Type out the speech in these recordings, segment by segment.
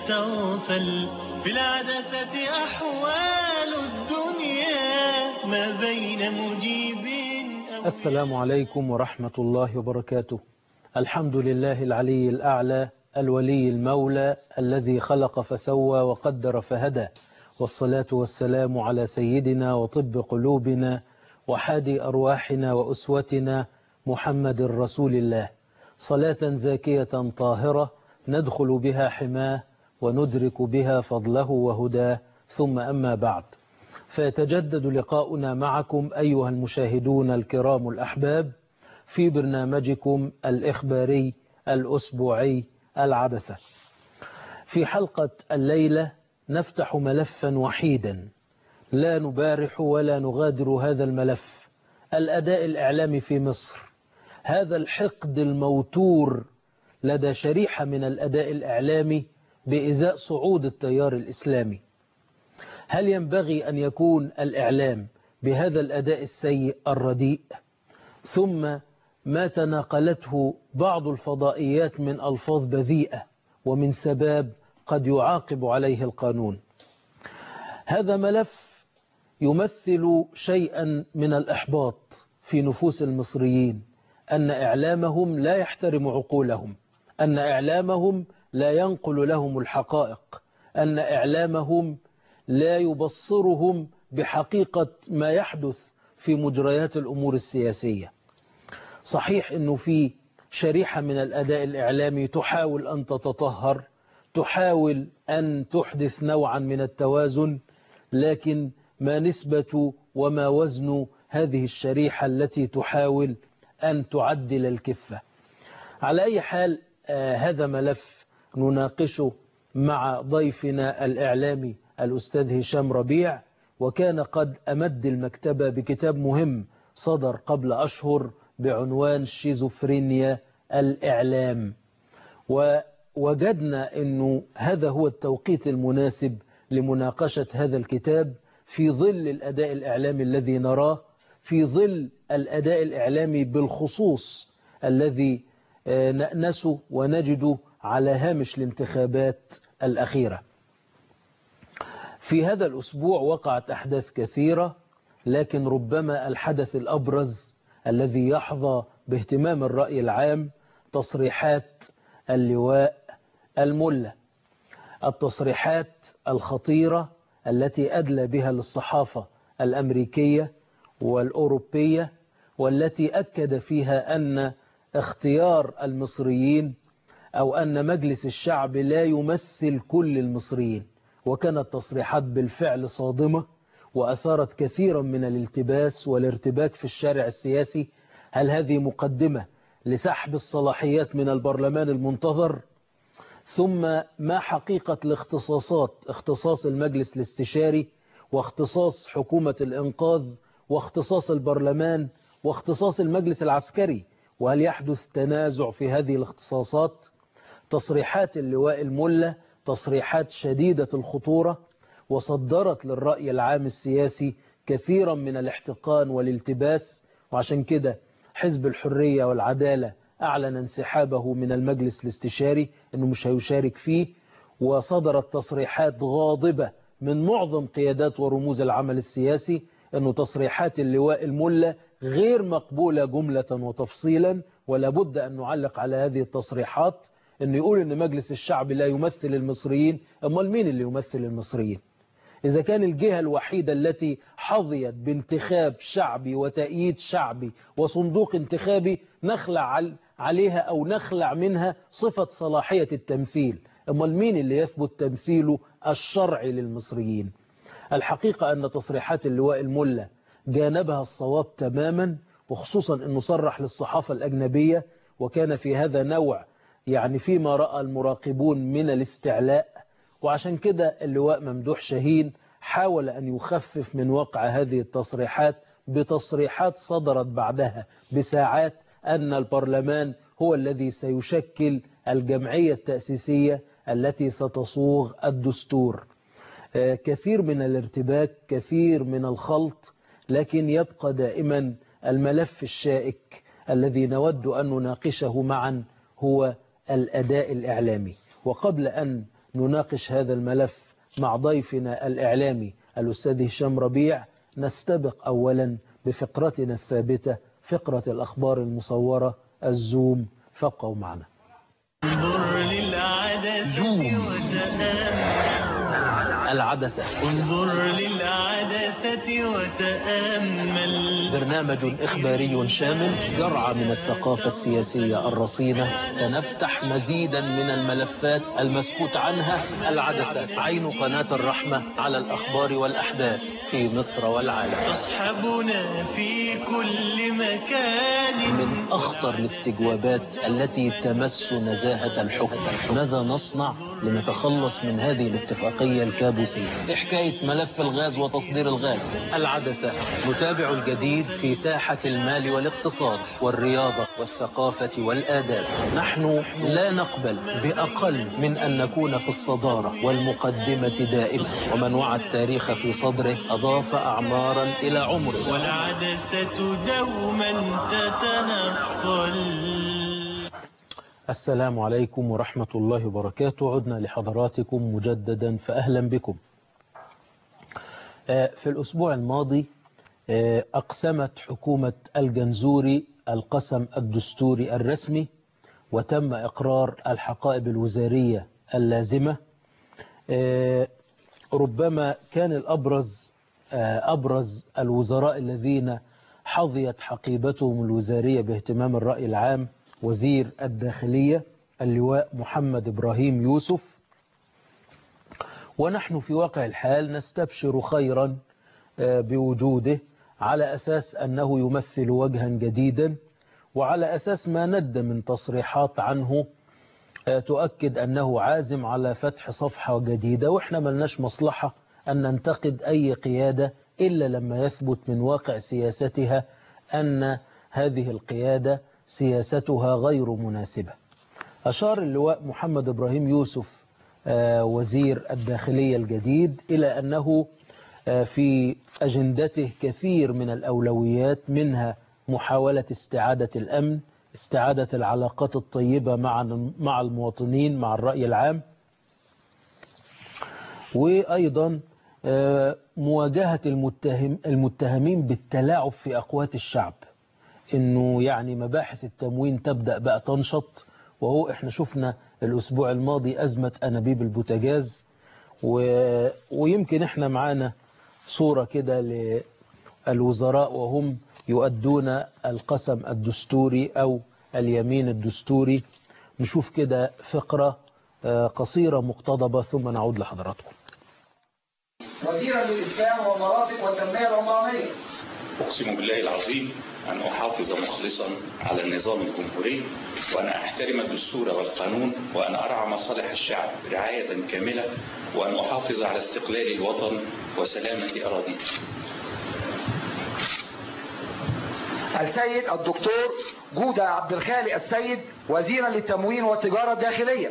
تغفل في العدسة أحوال الدنيا ما بين مجيب أو السلام عليكم ورحمة الله وبركاته الحمد لله العلي الأعلى الولي المولى الذي خلق فسوى وقدر فهدى والصلاة والسلام على سيدنا وطب قلوبنا وحادي أرواحنا وأسوتنا محمد رسول الله صلاة زاكية طاهرة ندخل بها حماه وندرك بها فضله وهداه ثم أما بعد فيتجدد لقاؤنا معكم أيها المشاهدون الكرام الأحباب في برنامجكم الإخباري الأسبوعي العدسة في حلقة الليلة نفتح ملفا وحيدا لا نبارح ولا نغادر هذا الملف الأداء الإعلامي في مصر هذا الحقد الموتور لدى شريحة من الأداء الإعلامي بإزاء صعود التيار الإسلامي هل ينبغي أن يكون الإعلام بهذا الأداء السيء الرديء ثم ما تناقلته بعض الفضائيات من ألفاظ بذيئة ومن سباب قد يعاقب عليه القانون هذا ملف يمثل شيئا من الإحباط في نفوس المصريين أن إعلامهم لا يحترم عقولهم أن إعلامهم لا ينقل لهم الحقائق أن إعلامهم لا يبصرهم بحقيقة ما يحدث في مجريات الأمور السياسية صحيح أنه في شريحة من الأداء الإعلامي تحاول أن تتطهر تحاول أن تحدث نوعا من التوازن لكن ما نسبة وما وزن هذه الشريحة التي تحاول أن تعدل الكفة على أي حال آه هذا ملف نناقشه مع ضيفنا الإعلامي الأستاذ هشام ربيع وكان قد أمد المكتبة بكتاب مهم صدر قبل أشهر بعنوان شيزوفرينيا الإعلام ووجدنا أنه هذا هو التوقيت المناسب لمناقشة هذا الكتاب في ظل الأداء الإعلامي الذي نراه في ظل الأداء الإعلامي بالخصوص الذي نأنسه ونجده على هامش الانتخابات الأخيرة في هذا الأسبوع وقعت أحداث كثيرة لكن ربما الحدث الأبرز الذي يحظى باهتمام الرأي العام تصريحات اللواء الملة التصريحات الخطيرة التي أدلى بها للصحافة الأمريكية والأوروبية والتي أكد فيها أن اختيار المصريين أو أن مجلس الشعب لا يمثل كل المصريين وكانت تصريحات بالفعل صادمة وأثارت كثيرا من الالتباس والارتباك في الشارع السياسي هل هذه مقدمة لسحب الصلاحيات من البرلمان المنتظر ثم ما حقيقة الاختصاصات اختصاص المجلس الاستشاري واختصاص حكومة الإنقاذ واختصاص البرلمان واختصاص المجلس العسكري وهل يحدث تنازع في هذه الاختصاصات تصريحات اللواء الملة تصريحات شديدة الخطورة وصدرت للرأي العام السياسي كثيرا من الاحتقان والالتباس وعشان كده حزب الحرية والعدالة أعلن انسحابه من المجلس الاستشاري أنه مش هيشارك فيه وصدرت تصريحات غاضبة من معظم قيادات ورموز العمل السياسي أنه تصريحات اللواء الملة غير مقبولة جملة وتفصيلا ولا بد أن نعلق على هذه التصريحات أنه يقول أن مجلس الشعب لا يمثل المصريين أمال مين اللي يمثل المصريين إذا كان الجهة الوحيدة التي حظيت بانتخاب شعبي وتأييد شعبي وصندوق انتخابي نخلع عليها أو نخلع منها صفة صلاحية التمثيل أمال مين اللي يثبت تمثيله الشرعي للمصريين الحقيقة أن تصريحات اللواء الملة جانبها الصواب تماما وخصوصا أنه صرح للصحافة الأجنبية وكان في هذا نوع يعني فيما رأى المراقبون من الاستعلاء وعشان كده اللواء ممدوح شاهين حاول أن يخفف من وقع هذه التصريحات بتصريحات صدرت بعدها بساعات أن البرلمان هو الذي سيشكل الجمعية التأسيسية التي ستصوغ الدستور كثير من الارتباك كثير من الخلط لكن يبقى دائما الملف الشائك الذي نود أن نناقشه معا هو الأداء الإعلامي وقبل أن نناقش هذا الملف مع ضيفنا الإعلامي الأستاذ هشام ربيع نستبق أولا بفقرتنا الثابتة فقرة الأخبار المصورة الزوم فابقوا معنا انظر للعدسة وتأمل العدسة انظر للعدسة وتأمل برنامج إخباري شامل جرعة من الثقافة السياسية الرصينة سنفتح مزيدا من الملفات المسكوت عنها العدسة عين قناة الرحمة على الأخبار والأحداث في مصر والعالم تصحبنا في كل مكان من أخطر الاستجوابات التي تمس نزاهة الحكم ماذا نصنع لنتخلص من هذه الاتفاقية الكابوسية حكاية ملف الغاز وتصدير الغاز العدسة نتابع الجديد في ساحة المال والاقتصاد والرياضة والثقافة والآداب نحن لا نقبل بأقل من أن نكون في الصدارة والمقدمة دائما ومن وعى التاريخ في صدره أضاف أعمارا إلى عمره والعدسة دوما تتنقل السلام عليكم ورحمة الله وبركاته عدنا لحضراتكم مجددا فأهلا بكم آه، في الأسبوع الماضي آه، أقسمت حكومة الجنزوري القسم الدستوري الرسمي وتم إقرار الحقائب الوزارية اللازمة آه، ربما كان الأبرز أبرز الوزراء الذين حظيت حقيبتهم الوزارية باهتمام الرأي العام وزير الداخلية اللواء محمد إبراهيم يوسف ونحن في واقع الحال نستبشر خيرا بوجوده على أساس أنه يمثل وجها جديدا وعلى أساس ما ند من تصريحات عنه تؤكد أنه عازم على فتح صفحة جديدة وإحنا ملناش مصلحة أن ننتقد أي قيادة إلا لما يثبت من واقع سياستها أن هذه القيادة سياستها غير مناسبة أشار اللواء محمد إبراهيم يوسف وزير الداخلية الجديد إلى أنه في أجندته كثير من الأولويات منها محاولة استعادة الأمن استعادة العلاقات الطيبة مع مع المواطنين مع الرأي العام وأيضا مواجهة المتهم المتهمين بالتلاعب في أقوات الشعب انه يعني مباحث التموين تبدأ بقى تنشط وهو احنا شفنا الاسبوع الماضي ازمة انابيب البوتاجاز و... ويمكن احنا معانا صورة كده للوزراء وهم يؤدون القسم الدستوري او اليمين الدستوري نشوف كده فقرة قصيرة مقتضبة ثم نعود لحضراتكم وزيرا للإسلام والمرافق والتنمية العمرانية أقسم بالله العظيم أن أحافظ مخلصا على النظام الجمهوري وأن أحترم الدستور والقانون وأن أرعى مصالح الشعب رعاية كاملة وأن أحافظ على استقلال الوطن وسلامة أراضيه السيد الدكتور جودة عبد الخالق السيد وزيرا للتموين والتجارة الداخلية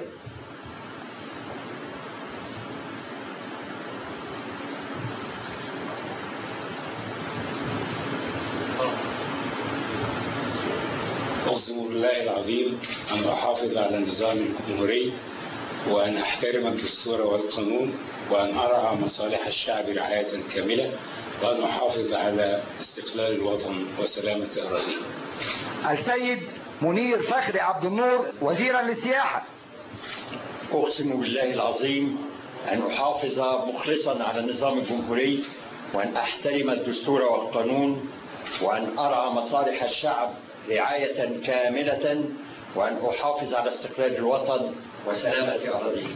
أقسم بالله العظيم أن أحافظ على النظام الجمهوري وأن أحترم الدستور والقانون وأن أرعى مصالح الشعب رعاية كاملة وأن أحافظ على استقلال الوطن وسلامة أراضيه. السيد منير فخري عبد النور وزيرا للسياحة أقسم بالله العظيم أن أحافظ مخلصا على النظام الجمهوري وأن أحترم الدستور والقانون وأن أرعى مصالح الشعب رعاية كاملة وأن أحافظ على استقلال الوطن وسلامة أراضيه.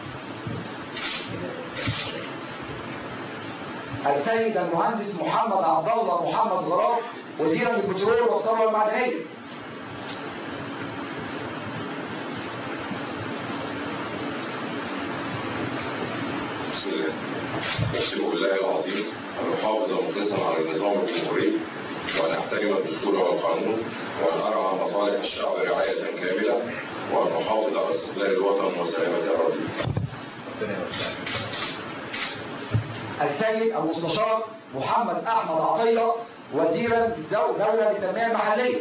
السيد المهندس محمد عبد الله محمد غراب وزيرا للبترول والثروة المعدنية بسم الله أقسم بالله العظيم أن أحافظ مخلصا على النظام الجمهوري وأن أحترم الدستور والقانون وأن أرعى مصالح الشعب رعاية كاملة وأن أحافظ على استقلال الوطن وسلامة أراضيه. السيد المستشار محمد أحمد عطية وزيرا دو- دولة للتنمية المحلية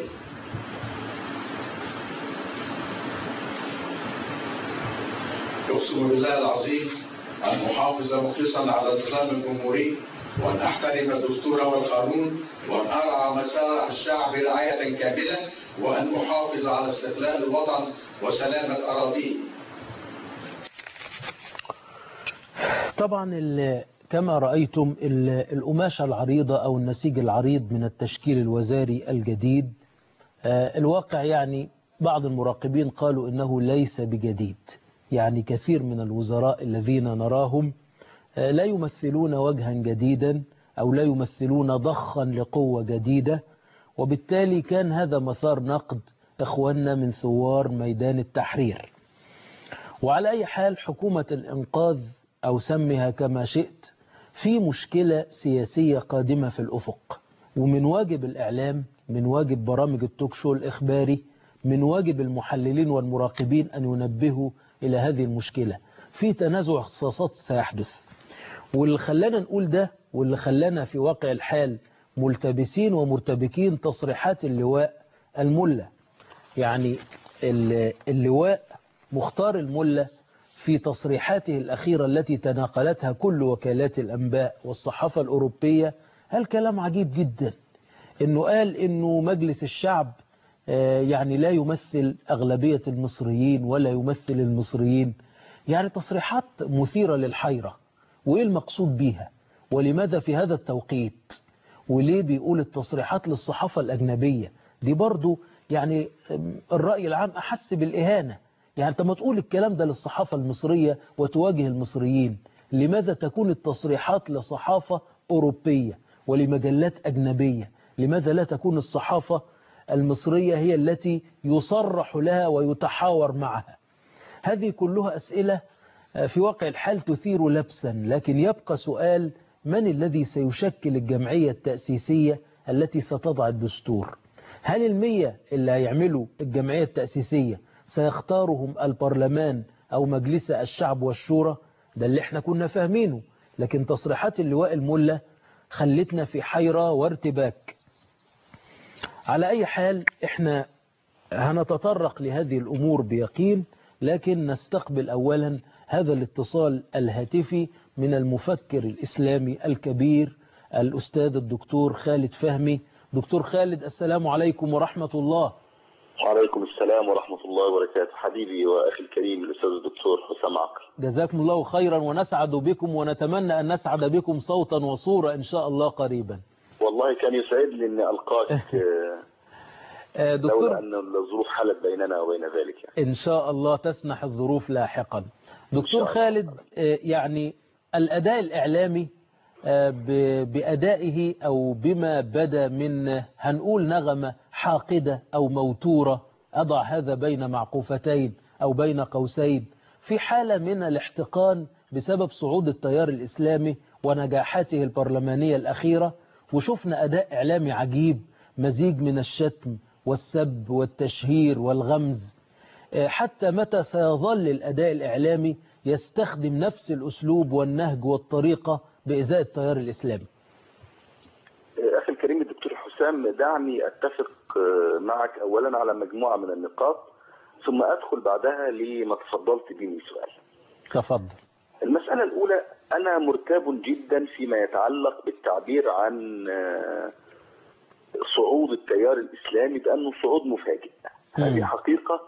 أقسم بالله العظيم أن أحافظ مخلصا على النظام الجمهوري وأن أحترم الدستور والقانون وأن أرعى مسار الشعب رعاية كاملة وأن أحافظ على استقلال الوطن وسلامة أراضيه طبعا ال- كما رأيتم ال- القماشة العريضة أو النسيج العريض من التشكيل الوزاري الجديد آه، الواقع يعني بعض المراقبين قالوا إنه ليس بجديد يعني كثير من الوزراء الذين نراهم آه، لا يمثلون وجها جديدا أو لا يمثلون ضخا لقوة جديدة وبالتالي كان هذا مثار نقد إخواننا من ثوار ميدان التحرير وعلى أي حال حكومة الإنقاذ أو سمها كما شئت في مشكلة سياسية قادمة في الأفق ومن واجب الإعلام من واجب برامج التوكشو الإخباري من واجب المحللين والمراقبين أن ينبهوا إلى هذه المشكلة في تنازع اختصاصات سيحدث واللي خلانا نقول ده واللي خلانا في واقع الحال ملتبسين ومرتبكين تصريحات اللواء الملة يعني ال- اللواء مختار الملة في تصريحاته الأخيرة التي تناقلتها كل وكالات الأنباء والصحافة الأوروبية هل كلام عجيب جدا انه قال انه مجلس الشعب آه، يعني لا يمثل أغلبية المصريين ولا يمثل المصريين يعني تصريحات مثيرة للحيرة وإيه المقصود بيها ولماذا في هذا التوقيت وليه بيقول التصريحات للصحافة الأجنبية دي برضو يعني آم، الرأي العام أحس بالإهانة يعني أنت ما تقول الكلام ده للصحافة المصرية وتواجه المصريين لماذا تكون التصريحات لصحافة أوروبية ولمجلات أجنبية لماذا لا تكون الصحافة المصرية هي التي يصرح لها ويتحاور معها هذه كلها أسئلة آه، في واقع الحال تثير لبسا لكن يبقى سؤال من الذي سيشكل الجمعية التأسيسية التي ستضع الدستور هل المية اللي هيعملوا الجمعية التأسيسية سيختارهم البرلمان أو مجلس الشعب والشورى ده اللي احنا كنا فاهمينه لكن تصريحات اللواء الملة خلتنا في حيرة وارتباك على أي حال احنا هنتطرق لهذه الأمور بيقين لكن نستقبل أولا هذا الاتصال الهاتفي من المفكر الإسلامي الكبير الأستاذ الدكتور خالد فهمي دكتور خالد السلام عليكم ورحمة الله وعليكم السلام ورحمة الله وبركاته حبيبي وأخي الكريم الأستاذ الدكتور حسام عقل جزاكم الله خيرا ونسعد بكم ونتمنى أن نسعد بكم صوتا وصورة إن شاء الله قريبا والله كان يسعدني أن ألقاك آه، آه، لولا دكتور أن الظروف حلت بيننا وبين ذلك يعني. إن شاء الله تسنح الظروف لاحقا شاء دكتور الله. خالد آه، يعني الأداء الإعلامي آه، ب- بأدائه أو بما بدا من آه، هنقول نغمة حاقدة أو موتورة أضع هذا بين معقوفتين أو بين قوسين في حالة من الاحتقان بسبب صعود التيار الإسلامي ونجاحاته البرلمانية الأخيرة وشفنا أداء إعلامي عجيب مزيج من الشتم والسب والتشهير والغمز آه، حتى متى سيظل الأداء الإعلامي يستخدم نفس الأسلوب والنهج والطريقة بإزاء التيار الإسلامي آه، أخي الكريم الدكتور حسام دعني أتفق آه، معك أولا على مجموعة من النقاط ثم أدخل بعدها لما تفضلت به من سؤال تفضل المسألة الأولى أنا مرتاب جدا فيما يتعلق بالتعبير عن آه، صعود التيار الإسلامي بأنه صعود مفاجئ مم. هذه حقيقة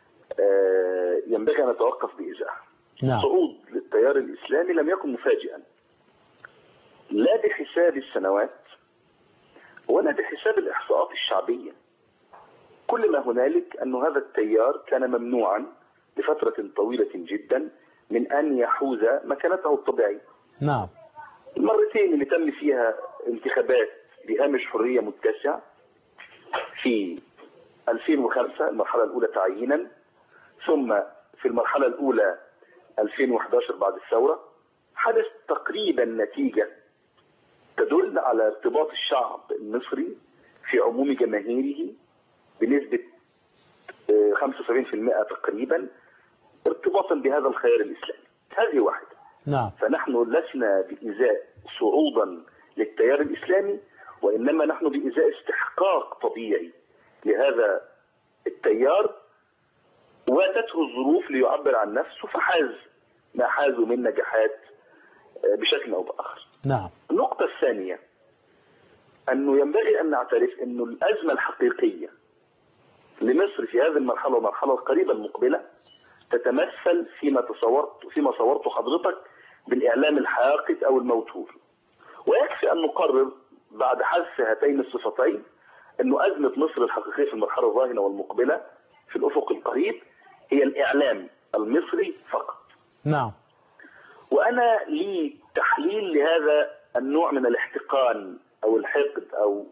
آه، ينبغي أن نتوقف بإزاحة نعم صعود للتيار الإسلامي لم يكن مفاجئا لا بحساب السنوات ولا بحساب الإحصاءات الشعبية كل ما هنالك أن هذا التيار كان ممنوعا لفترة طويلة جدا من أن يحوز مكانته الطبيعية نعم المرتين اللي تم فيها انتخابات بهامش حرية متسع في 2005 المرحلة الأولى تعيينا ثم في المرحلة الأولى 2011 بعد الثورة حدث تقريبا نتيجة تدل على ارتباط الشعب المصري في عموم جماهيره بنسبة آه، 75% تقريبا ارتباطا بهذا الخيار الإسلامي هذه واحدة نعم فنحن لسنا بإزاء صعودا للتيار الإسلامي وإنما نحن بإزاء استحقاق طبيعي لهذا التيار واتته الظروف ليعبر عن نفسه فحاز ما حازوا من نجاحات آه، بشكل او باخر. نعم النقطة الثانية أنه ينبغي أن نعترف أنه الأزمة الحقيقية لمصر في هذه المرحلة والمرحلة القريبة المقبلة تتمثل فيما تصورت فيما صورته حضرتك بالإعلام الحاقد أو الموتور ويكفي أن نقرر بعد حذف هاتين الصفتين أنه أزمة مصر الحقيقية في المرحلة الراهنة والمقبلة في الأفق القريب هي الإعلام المصري فقط نعم وانا لي تحليل لهذا النوع من الاحتقان او الحقد او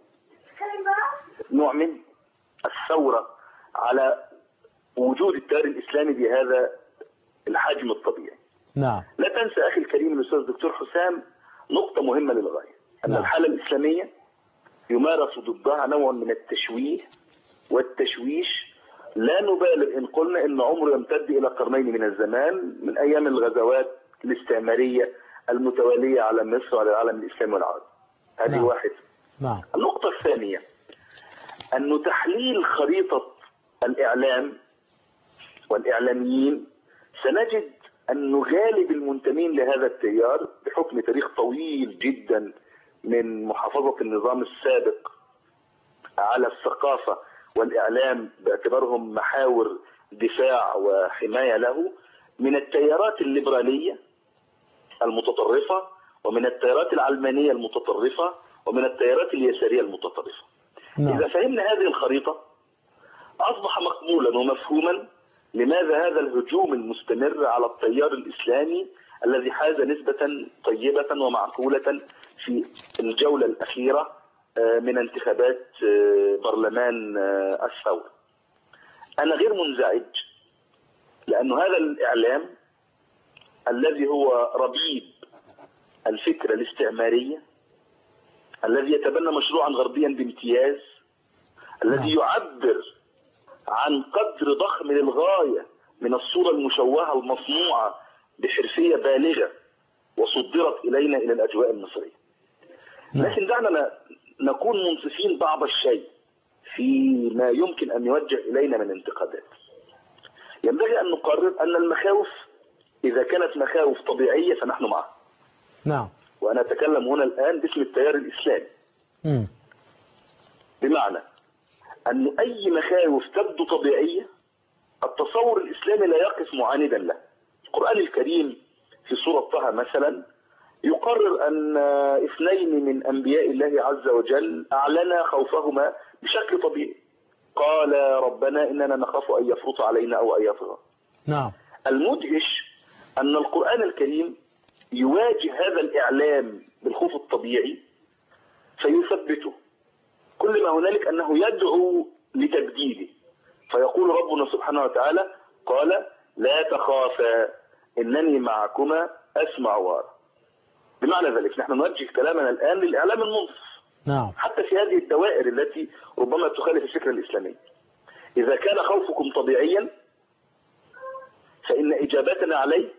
نوع من الثوره على وجود التيار الاسلامي بهذا الحجم الطبيعي. نعم لا تنسى اخي الكريم الاستاذ الدكتور حسام نقطه مهمه للغايه ان نعم. الحاله الاسلاميه يمارس ضدها نوع من التشويه والتشويش لا نبالغ ان قلنا ان عمره يمتد الى قرنين من الزمان من ايام الغزوات الاستعماريه المتواليه على مصر وعلى العالم الاسلامي والعربي. هذه نعم. واحد. نعم النقطة الثانية أنه تحليل خريطة الإعلام والإعلاميين سنجد أن غالب المنتمين لهذا التيار بحكم تاريخ طويل جدا من محافظة النظام السابق على الثقافة والإعلام باعتبارهم محاور دفاع وحماية له من التيارات الليبرالية المتطرفة ومن التيارات العلمانية المتطرفة ومن التيارات اليسارية المتطرفة نعم إذا فهمنا هذه الخريطة أصبح مقبولا ومفهوما لماذا هذا الهجوم المستمر على التيار الإسلامي الذي حاز نسبة طيبة ومعقولة في الجولة الأخيرة آه، من انتخابات آه، برلمان آه، الثورة أنا غير منزعج لأن هذا الإعلام الذي هو ربيب الفكرة الاستعمارية الذي يتبنى مشروعا غربيا بامتياز الذي يعبر عن قدر ضخم للغاية من الصورة المشوهة المصنوعة بحرفية بالغة وصدرت إلينا إلى الأجواء المصرية نعم. لكن دعنا ن- نكون منصفين بعض الشيء فيما يمكن أن يوجه إلينا من انتقادات ينبغي أن نقرر أن المخاوف إذا كانت مخاوف طبيعية فنحن معها نعم وأنا أتكلم هنا الآن باسم التيار الإسلامي مم. بمعنى أن أي مخاوف تبدو طبيعية التصور الإسلامي لا يقف معاندا له القرآن الكريم في سورة طه مثلا يقرر أن اثنين من أنبياء الله عز وجل أعلنا خوفهما بشكل طبيعي قال ربنا إننا نخاف أن يفرط علينا أو أن يطغى نعم المدهش أن القرآن الكريم يواجه هذا الإعلام بالخوف الطبيعي فيثبته كل ما هنالك أنه يدعو لتبديله فيقول ربنا سبحانه وتعالى قال لا تخافا إنني معكما أسمع وأرى بمعنى ذلك نحن نوجه كلامنا الآن للإعلام المنصف نعم حتى في هذه الدوائر التي ربما تخالف الفكرة الإسلامية إذا كان خوفكم طبيعيا فإن إجابتنا عليه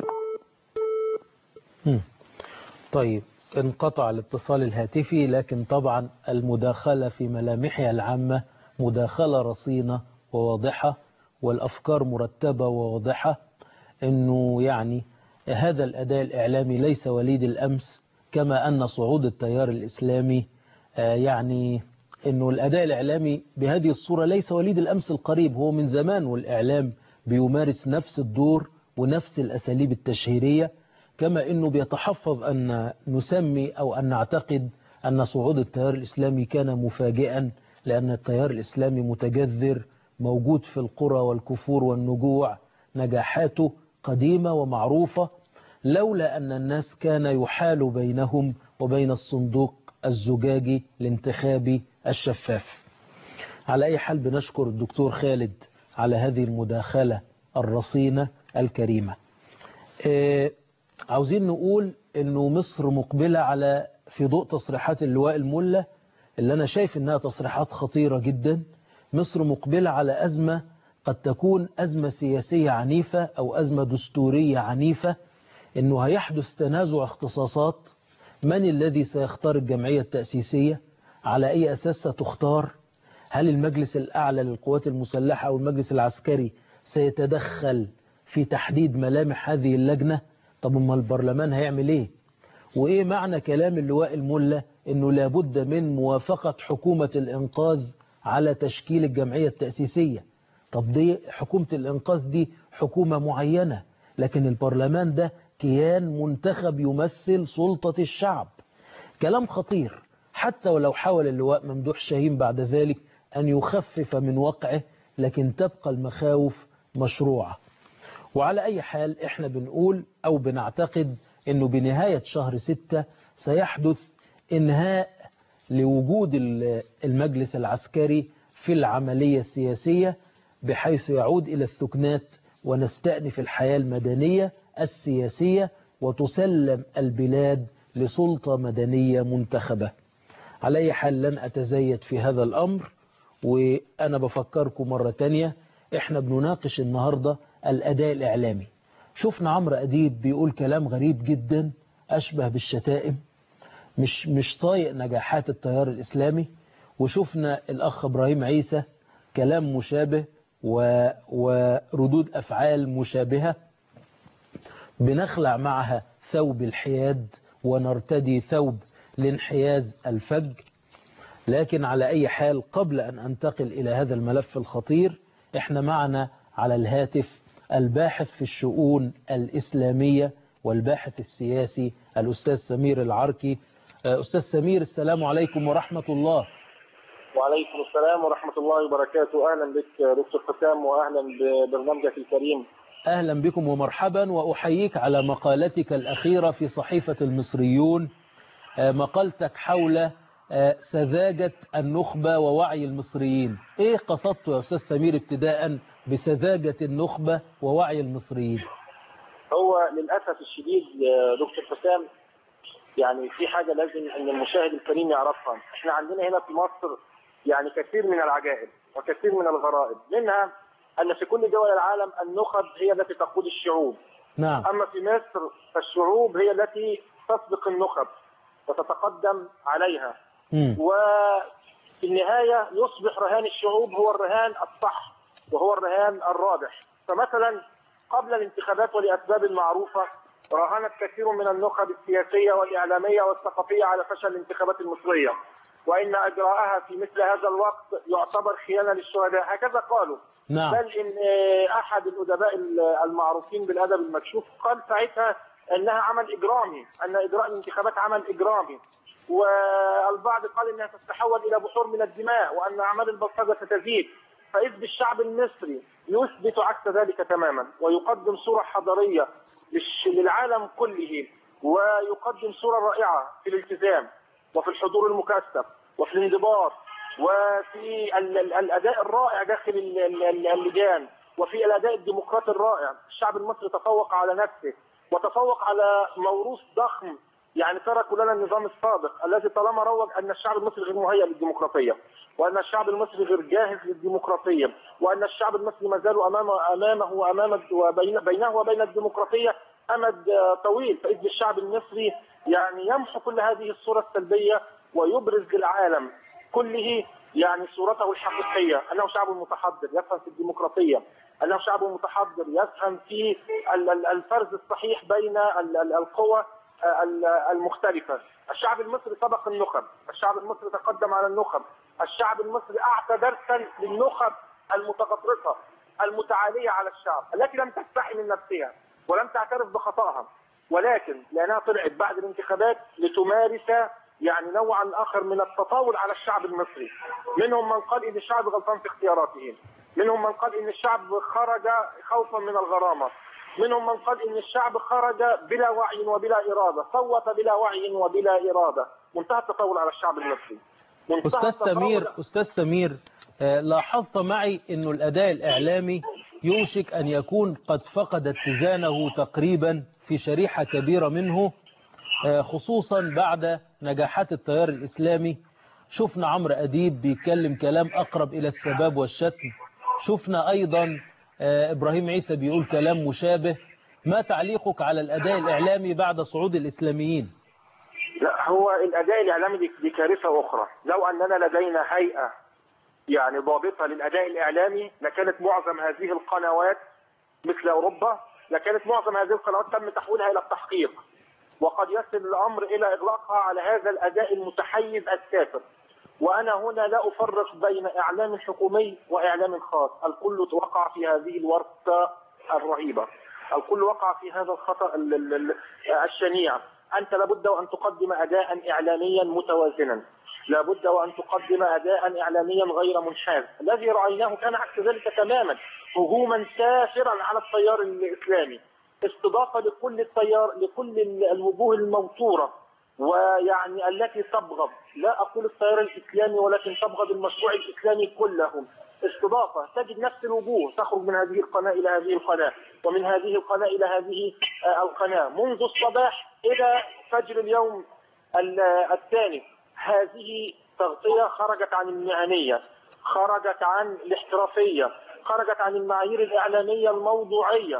مم. طيب انقطع الاتصال الهاتفي لكن طبعا المداخلة في ملامحها العامة مداخلة رصينة وواضحة والأفكار مرتبة وواضحة أنه يعني هذا الأداء الإعلامي ليس وليد الأمس كما أن صعود التيار الإسلامي آه، يعني أنه الأداء الإعلامي بهذه الصورة ليس وليد الأمس القريب هو من زمان والإعلام بيمارس نفس الدور ونفس الأساليب التشهيرية كما أنه بيتحفظ أن نسمي أو أن نعتقد أن صعود التيار الإسلامي كان مفاجئا لأن التيار الإسلامي متجذر موجود في القرى والكفور والنجوع نجاحاته قديمة ومعروفة لولا أن الناس كان يحال بينهم وبين الصندوق الزجاجي الانتخابي الشفاف على أي حال بنشكر الدكتور خالد على هذه المداخلة الرصينة الكريمة آه، عاوزين نقول أنه مصر مقبلة على في ضوء تصريحات اللواء الملة اللي أنا شايف أنها تصريحات خطيرة جدا مصر مقبلة على أزمة قد تكون أزمة سياسية عنيفة أو أزمة دستورية عنيفة أنه هيحدث تنازع اختصاصات من الذي سيختار الجمعية التأسيسية على أي أساس ستختار هل المجلس الأعلى للقوات المسلحة أو المجلس العسكري سيتدخل في تحديد ملامح هذه اللجنة طب ما البرلمان هيعمل ايه وايه معنى كلام اللواء الملا انه لابد من موافقة حكومة الانقاذ على تشكيل الجمعية التأسيسية طب دي حكومة الانقاذ دي حكومة معينة لكن البرلمان ده كيان منتخب يمثل سلطة الشعب كلام خطير حتى ولو حاول اللواء ممدوح شاهين بعد ذلك أن يخفف من وقعه لكن تبقى المخاوف مشروعة وعلى أي حال إحنا بنقول أو بنعتقد أنه بنهاية شهر ستة سيحدث إنهاء لوجود المجلس العسكري في العملية السياسية بحيث يعود إلى السكنات ونستأنف الحياة المدنية السياسية وتسلم البلاد لسلطة مدنية منتخبة على أي حال لن أتزيد في هذا الأمر وأنا بفكركم مرة تانية إحنا بنناقش النهاردة الأداء الإعلامي شفنا عمرو أديب بيقول كلام غريب جدا أشبه بالشتائم مش مش طايق نجاحات التيار الإسلامي وشفنا الأخ إبراهيم عيسى كلام مشابه و... وردود أفعال مشابهة بنخلع معها ثوب الحياد ونرتدي ثوب لانحياز الفج لكن على أي حال قبل أن أنتقل إلى هذا الملف الخطير إحنا معنا على الهاتف الباحث في الشؤون الإسلامية والباحث السياسي الأستاذ سمير العركي أستاذ سمير السلام عليكم ورحمة الله وعليكم السلام ورحمة الله وبركاته أهلا بك دكتور حسام وأهلا ببرنامجك الكريم أهلا بكم ومرحبا وأحييك على مقالتك الأخيرة في صحيفة المصريون مقالتك حول سذاجة النخبة ووعي المصريين إيه قصدت يا أستاذ سمير ابتداء بسذاجة النخبة ووعي المصريين هو للأسف الشديد دكتور حسام يعني في حاجة لازم أن المشاهد الكريم يعرفها احنا عندنا هنا في مصر يعني كثير من العجائب وكثير من الغرائب منها أن في كل دول العالم النخب هي التي تقود الشعوب نعم. أما في مصر فالشعوب هي التي تسبق النخب وتتقدم عليها مم. وفي النهاية يصبح رهان الشعوب هو الرهان الصح وهو الرهان الرابح فمثلا قبل الانتخابات ولأسباب معروفة راهنت كثير من النخب السياسية والإعلامية والثقافية على فشل الانتخابات المصرية وإن أجراءها في مثل هذا الوقت يعتبر خيانة للشهداء هكذا قالوا نعم. بل إن أحد الأدباء المعروفين بالأدب المكشوف قال ساعتها أنها عمل إجرامي أن إجراء الانتخابات عمل إجرامي والبعض قال أنها تتحول إلى بحور من الدماء وأن أعمال البلطجة ستزيد فإذ بالشعب المصري يثبت عكس ذلك تماما ويقدم صورة حضارية للعالم كله ويقدم صورة رائعة في الالتزام وفي الحضور المكثف وفي الانضباط وفي الأداء الرائع داخل اللجان وفي الأداء الديمقراطي الرائع الشعب المصري تفوق على نفسه وتفوق على موروث ضخم يعني تركوا لنا النظام السابق الذي طالما روج ان الشعب المصري غير مهيئ للديمقراطيه وان الشعب المصري غير جاهز للديمقراطيه وان الشعب المصري ما زال امامه امامه وامام وبين بينه وبين الديمقراطيه امد طويل فاذ الشعب المصري يعني يمحو كل هذه الصوره السلبيه ويبرز للعالم كله يعني صورته الحقيقيه انه شعب متحضر يفهم في الديمقراطيه انه شعب متحضر يفهم في الفرز الصحيح بين القوى المختلفة الشعب المصري سبق النخب الشعب المصري تقدم على النخب الشعب المصري أعطى درسا للنخب المتغطرسة المتعالية على الشعب التي لم تستحي من نفسها ولم تعترف بخطأها ولكن لأنها طلعت بعد الانتخابات لتمارس يعني نوعا آخر من التطاول على الشعب المصري منهم من قال إن الشعب غلطان في اختياراته منهم من قال إن الشعب خرج خوفا من الغرامة منهم من قال ان الشعب خرج بلا وعي وبلا اراده، صوت بلا وعي وبلا اراده، منتهى التطاول على الشعب المصري. استاذ سمير استاذ سمير لاحظت معي انه الاداء الاعلامي يوشك ان يكون قد فقد اتزانه تقريبا في شريحه كبيره منه خصوصا بعد نجاحات التيار الاسلامي شفنا عمرو اديب بيتكلم كلام اقرب الى السباب والشتم شفنا ايضا إبراهيم عيسى بيقول كلام مشابه ما تعليقك على الأداء الإعلامي بعد صعود الإسلاميين لا هو الأداء الإعلامي دي, دي كارثة أخرى لو أننا لدينا هيئة يعني ضابطة للأداء الإعلامي لكانت معظم هذه القنوات مثل أوروبا لكانت معظم هذه القنوات تم تحويلها إلى التحقيق وقد يصل الأمر إلى إغلاقها على هذا الأداء المتحيز السافر وأنا هنا لا أفرق بين إعلام حكومي وإعلام خاص الكل وقع في هذه الورطة الرهيبة الكل وقع في هذا الخطأ ال- ال- ال- الشنيع أنت لابد وأن تقدم أداء إعلاميا متوازنا لابد وأن تقدم أداء إعلاميا غير منحاز الذي رأيناه كان عكس ذلك تماما هجوما سافرا على التيار الإسلامي استضافة لكل التيار لكل الوجوه الموتورة ويعني التي تبغض لا أقول التيار الإسلامي ولكن تبغض المشروع الإسلامي كله استضافة تجد نفس الوجوه تخرج من هذه القناة إلى هذه القناة ومن هذه القناة إلى هذه آه، القناة منذ الصباح إلى فجر اليوم ال- الثاني هذه تغطية خرجت عن المهنية خرجت عن الاحترافية خرجت عن المعايير الإعلامية الموضوعية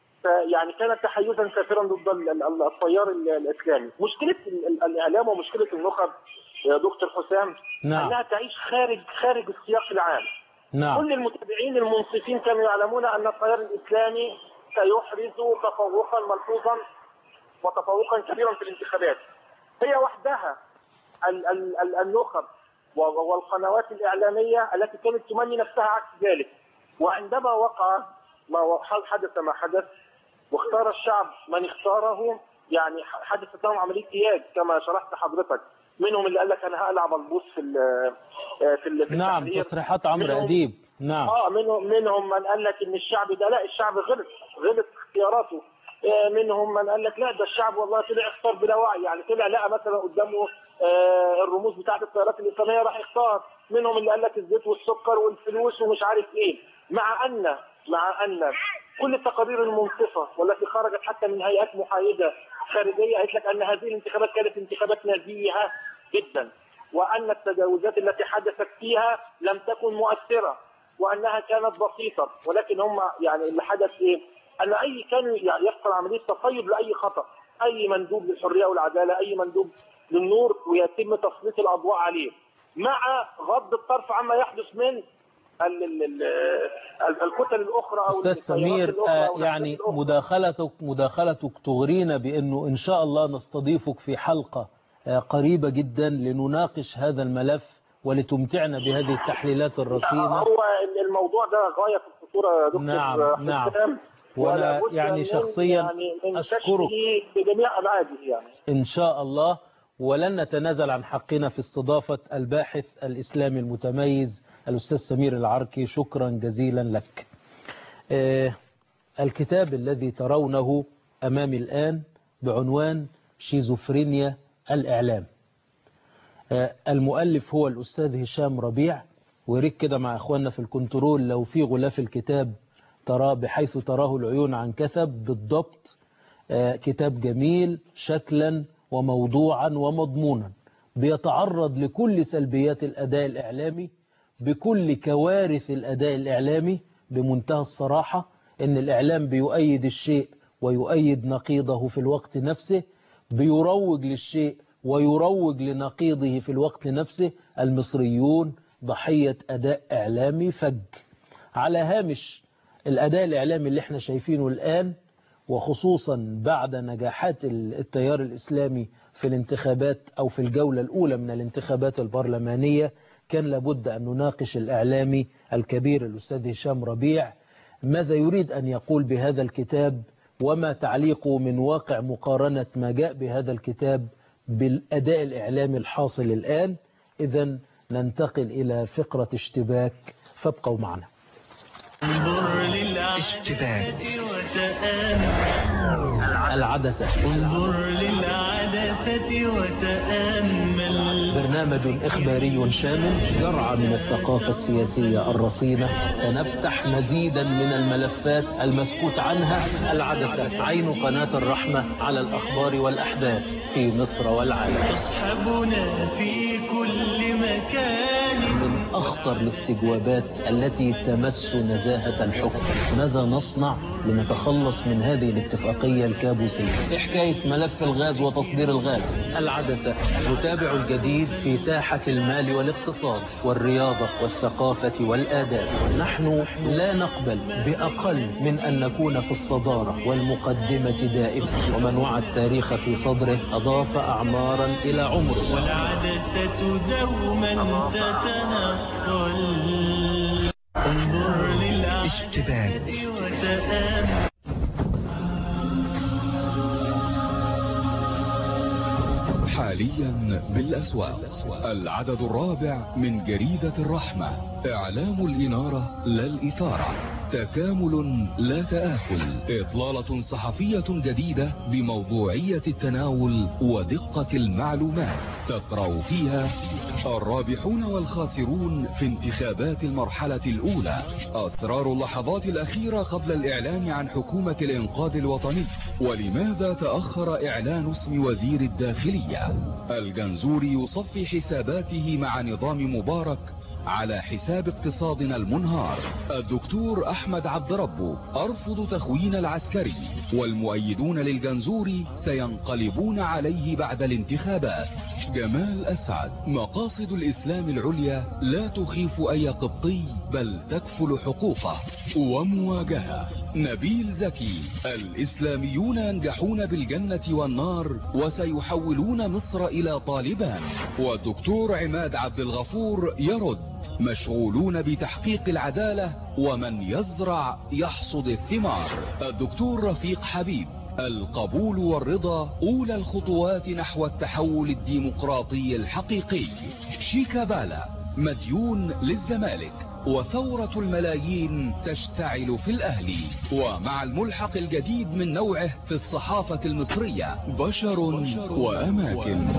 يعني كانت تحيزا كثيرا ضد ال- ال- التيار ال- الاسلامي، مشكله ال- ال- الاعلام ومشكله النخب يا دكتور حسام نعم. انها تعيش خارج خارج السياق العام. نعم كل المتابعين المنصفين كانوا يعلمون ان التيار الاسلامي سيحرز تفوقا ملحوظا وتفوقا كبيرا في الانتخابات. هي وحدها ال- ال- ال- النخب و- والقنوات الاعلاميه التي كانت تمني نفسها عكس ذلك. وعندما وقع ما و- حدث ما حدث واختار الشعب من اختاره يعني حدثت لهم عمليه اياد كما شرحت حضرتك منهم اللي قال لك انا هقلع بلبوس في ال في ال في نعم التحرير. تصريحات عمرو منهم- أديب نعم اه منهم منهم من قال لك ان الشعب ده لا الشعب غلط غلط في اختياراته آه، منهم من قال لك لا ده الشعب والله طلع اختار بلا وعي يعني طلع لقى مثلا قدامه آه، الرموز بتاعت التيارات الاسلاميه راح يختار منهم اللي قال لك الزيت والسكر والفلوس ومش عارف ايه مع ان مع ان كل التقارير المنصفه والتي خرجت حتى من هيئات محايده خارجيه قالت لك ان هذه الانتخابات كانت انتخابات نزيهه جدا وان التجاوزات التي حدثت فيها لم تكن مؤثره وانها كانت بسيطه ولكن هم يعني اللي حدث ايه؟ ان اي كان يعني يحصل عمليه تصيد لاي خطا اي مندوب للحريه والعداله اي مندوب للنور ويتم تسليط الاضواء عليه مع غض الطرف عما يحدث من ال- ال- ال- ال- الكتل الاخرى او أستاذ التيارات سمير الأخرى آه، أو الأحزاب يعني الأخرى. مداخلتك مداخلتك تغرينا بأنه إن شاء الله نستضيفك في حلقة آه، قريبة جدا لنناقش هذا الملف ولتمتعنا بهذه التحليلات الرصينة هو الموضوع ده غايه في الخطوره يا دكتور نعم، نعم. حسام. وأنا ولا بد يعني من- شخصيا يعني من أشكرك. كشفه بجميع ابعاده يعني إن شاء الله ولن نتنازل عن حقنا في استضافة الباحث الإسلامي المتميز الأستاذ سمير العركي شكرا جزيلا لك آه، الكتاب الذي ترونه أمامي الآن بعنوان شيزوفرينيا الإعلام آه، المؤلف هو الأستاذ هشام ربيع وريك كده مع إخواننا في الكنترول لو في غلاف الكتاب تراه بحيث تراه العيون عن كثب بالضبط آه، كتاب جميل شكلا وموضوعا ومضمونا بيتعرض لكل سلبيات الأداء الإعلامي بكل كوارث الأداء الإعلامي بمنتهى الصراحة إن الإعلام بيؤيد الشيء ويؤيد نقيضه في الوقت نفسه بيروج للشيء ويروج لنقيضه في الوقت نفسه المصريون ضحية أداء إعلامي فج على هامش الأداء الإعلامي اللي احنا شايفينه الآن وخصوصا بعد نجاحات التيار الإسلامي في الانتخابات أو في الجولة الأولى من الانتخابات البرلمانية كان لابد أن نناقش الإعلامي الكبير الأستاذ هشام ربيع ماذا يريد أن يقول بهذا الكتاب وما تعليقه من واقع مقارنة ما جاء بهذا الكتاب بالأداء الإعلامي الحاصل الآن إذا ننتقل إلى فقرة اشتباك فابقوا معنا انظر للعدسة وتأمل العدسة انظر للعدسة وتأمل برنامج إخباري شامل جرعة من الثقافة السياسية الرصينة سنفتح مزيدا من الملفات المسكوت عنها العدسة عين قناة الرحمة على الأخبار والأحداث في مصر والعالم تصحبنا في كل مكان من أخطر الاستجوابات التي تمس نزاهة الحكم ماذا نصنع لنتخلص من هذه الاتفاقات الاتفاقية الكابوسية إيه حكاية ملف الغاز وتصدير الغاز العدسة نتابع الجديد في ساحة المال والاقتصاد والرياضة والثقافة والآداب نحن لا نقبل بأقل من أن نكون في الصدارة والمقدمة دائما ومن وعى التاريخ في صدره أضاف أعمارا إلى عمره والعدسة دوما تتنقل انظر للعدسة وتأمل حاليا بالأسواق العدد الرابع من جريدة الرحمة إعلام الإنارة لا الإثارة تكامل لا تآكل إطلالة صحفية جديدة بموضوعية التناول ودقة المعلومات تقرأ فيها الرابحون والخاسرون في انتخابات المرحلة الأولى أسرار اللحظات الأخيرة قبل الإعلان عن حكومة الإنقاذ الوطني ولماذا تأخر إعلان اسم وزير الداخلية الجنزوري يصفي حساباته مع نظام مبارك على حساب اقتصادنا المنهار الدكتور احمد عبد ربه ارفض تخوين العسكري والمؤيدون للجنزوري سينقلبون عليه بعد الانتخابات جمال اسعد مقاصد الاسلام العليا لا تخيف اي قبطي بل تكفل حقوقه ومواجهة نبيل زكي الاسلاميون ينجحون بالجنة والنار وسيحولون مصر الى طالبان والدكتور عماد عبد الغفور يرد مشغولون بتحقيق العدالة ومن يزرع يحصد الثمار الدكتور رفيق حبيب القبول والرضا أولى الخطوات نحو التحول الديمقراطي الحقيقي شيكابالا مديون للزمالك وثورة الملايين تشتعل في الأهلي ومع الملحق الجديد من نوعه في الصحافة المصرية بشر وأماكن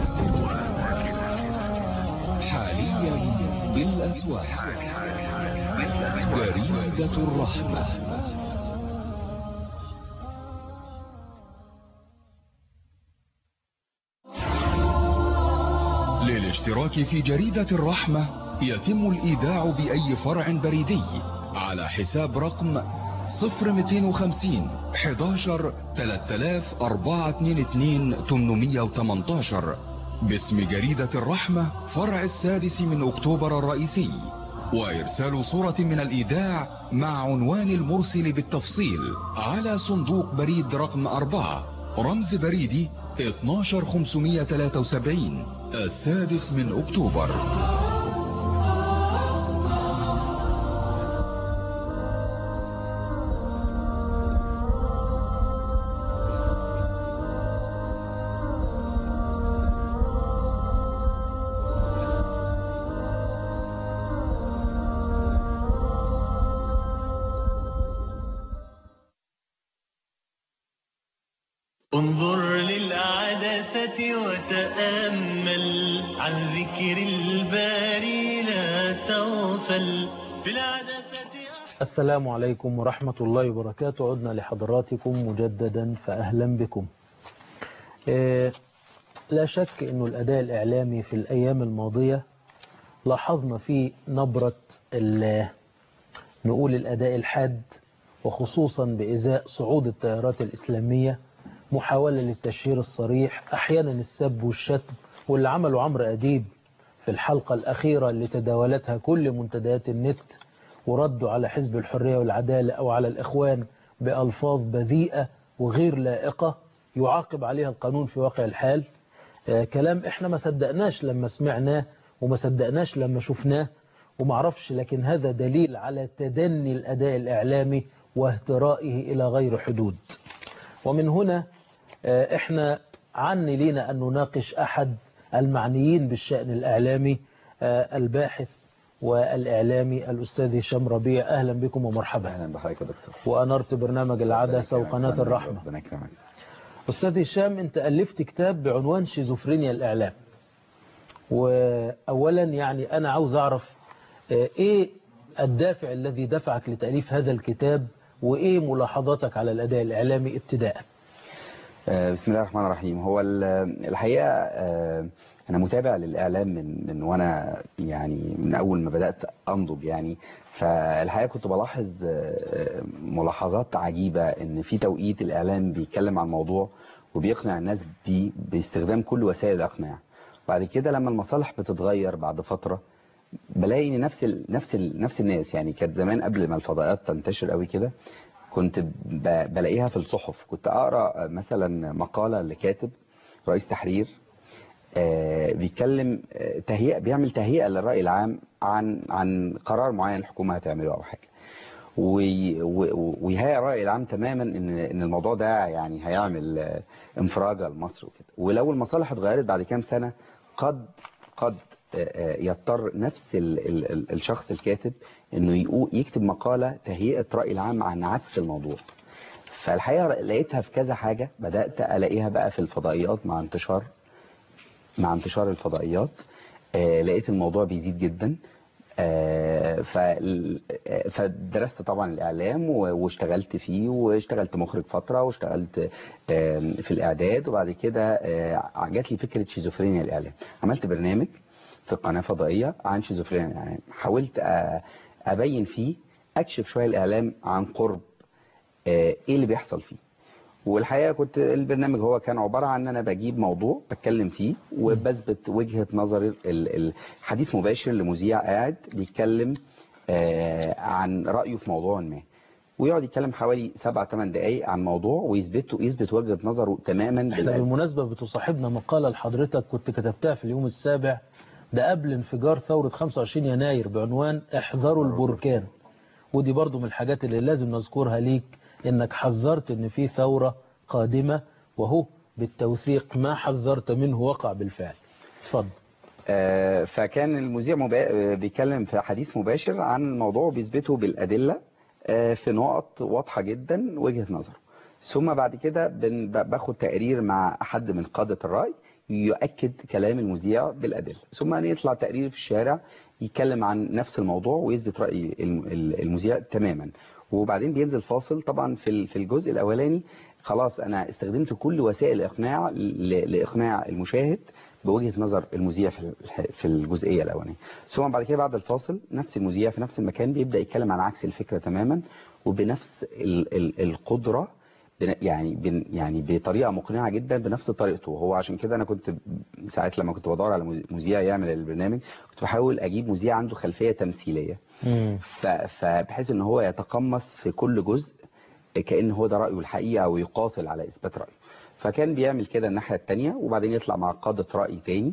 حاليا بالأسواق جريدة الرحمة للاشتراك في جريدة الرحمة يتم الإيداع بأي فرع بريدي على حساب رقم 0250 11 3422 818 باسم جريدة الرحمة فرع السادس من أكتوبر الرئيسي وإرسال صورة من الإيداع مع عنوان المرسل بالتفصيل على صندوق بريد رقم 4 رمز بريدي 12573 السادس من أكتوبر انظر للعدسة وتأمل عن ذكر الباري لا تغفل في العدسة السلام عليكم ورحمة الله وبركاته عدنا لحضراتكم مجددا فأهلا بكم آه، لا شك أنه الأداء الإعلامي في الأيام الماضية لاحظنا فيه نبرة ال- نقول الأداء الحاد وخصوصا بإزاء صعود التيارات الإسلامية محاولة للتشهير الصريح أحيانا السب والشتم واللي عمله عمرو أديب في الحلقة الأخيرة اللي تداولتها كل منتديات النت وردوا على حزب الحرية والعدالة أو على الإخوان بألفاظ بذيئة وغير لائقة يعاقب عليها القانون في واقع الحال آه، كلام احنا ما صدقناش لما سمعناه وما صدقناش لما شفناه ومعرفش لكن هذا دليل على تدني الأداء الإعلامي واهترائه إلى غير حدود ومن هنا آه، احنا عني لينا أن نناقش أحد المعنيين بالشأن الإعلامي آه، الباحث والإعلامي الأستاذ هشام ربيع أهلا بكم ومرحبا اهلا بحضرتك يا دكتور وأنرت برنامج العدسة وقناة الرحمة ربنا يكرمك أستاذ هشام أنت ألفت كتاب بعنوان شيزوفرينيا الإعلام وأولا يعني أنا عاوز أعرف آه، إيه الدافع الذي دفعك لتأليف هذا الكتاب وإيه ملاحظاتك على الأداء الإعلامي ابتداء آه، بسم الله الرحمن الرحيم هو ال- الحقيقة آه، انا متابع للاعلام من من وانا يعني من اول ما بدات انضج يعني فالحقيقه كنت بلاحظ آه، ملاحظات عجيبه ان في توقيت الاعلام بيتكلم عن موضوع وبيقنع الناس بيه باستخدام كل وسائل الاقناع بعد كده لما المصالح بتتغير بعد فتره بلاقي ان نفس ال نفس ال نفس الناس يعني كانت زمان قبل ما الفضائيات تنتشر قوي كده كنت ب- بلاقيها في الصحف كنت اقرا مثلا مقاله لكاتب رئيس تحرير آه، بيتكلم آه، تهيئه بيعمل تهيئه للراي العام عن عن قرار معين الحكومه هتعمله او حاجه وي- و- ويهيئ الراي العام تماما ان ان الموضوع ده يعني هيعمل آه، انفراجه لمصر وكده ولو المصالح اتغيرت بعد كام سنه قد قد آه، آه، يضطر نفس ال ال ال الشخص الكاتب انه يقو- يكتب مقاله تهيئه راي العام عن عكس الموضوع فالحقيقه لقيتها في كذا حاجه بدات الاقيها بقى في الفضائيات مع انتشار مع انتشار الفضائيات آه، لقيت الموضوع بيزيد جدا آه، فال- آه، فدرست طبعا الإعلام و- واشتغلت فيه واشتغلت مخرج فترة واشتغلت آم، في الإعداد وبعد كده آه، جات لي فكرة شيزوفرينيا الإعلام عملت برنامج في قناة فضائية عن شيزوفرينيا الإعلام حاولت آه، أبين فيه أكشف شوية الإعلام عن قرب آه، إيه اللي بيحصل فيه والحقيقه كنت البرنامج هو كان عباره عن ان انا بجيب موضوع بتكلم فيه وبثبت وجهه نظر ال- الحديث مباشر لمذيع قاعد بيتكلم آه، عن رايه في موضوع ما ويقعد يتكلم حوالي سبع ثمان دقائق عن موضوع ويثبت يثبت وجهه نظره تماما احنا بالأدلة. بالمناسبة بتصاحبنا مقالة لحضرتك كنت كتبتها في اليوم السابع ده قبل انفجار ثورة 25 يناير بعنوان احذروا البركان ودي برضو من الحاجات اللي لازم نذكرها ليك انك حذرت ان في ثورة قادمة وهو بالتوثيق ما حذرت منه وقع بالفعل اتفضل آه، فكان المذيع مبا... آه، بيتكلم في حديث مباشر عن موضوع بيثبته بالأدلة آه، في نقط واضحة جدا وجهة نظره ثم بعد كده بن... ب- باخد تقرير مع حد من قادة الرأي يؤكد كلام المذيع بالأدلة ثم يطلع تقرير في الشارع يتكلم عن نفس الموضوع ويثبت رأي الم- ال- المذيع تماما وبعدين بينزل فاصل طبعا في ال- في الجزء الأولاني خلاص أنا استخدمت كل وسائل الإقناع ل- لإقناع المشاهد بوجهة نظر المذيع في الح- في الجزئية الأولانية ثم بعد كده بعد الفاصل نفس المذيع في نفس المكان بيبدأ يتكلم عن عكس الفكرة تماما وبنفس ال ال القدرة بن- يعني بن يعني بطريقة مقنعة جدا بنفس طريقته هو عشان كده أنا كنت ساعات لما كنت بدور على مذ- مذيع يعمل البرنامج كنت بحاول أجيب مذيع عنده خلفية تمثيلية ف- فبحيث ان هو يتقمص في كل جزء كأن هو ده رأيه الحقيقة ويقاتل على إثبات رأيه فكان بيعمل كده الناحية التانية وبعدين يطلع مع قادة رأي تاني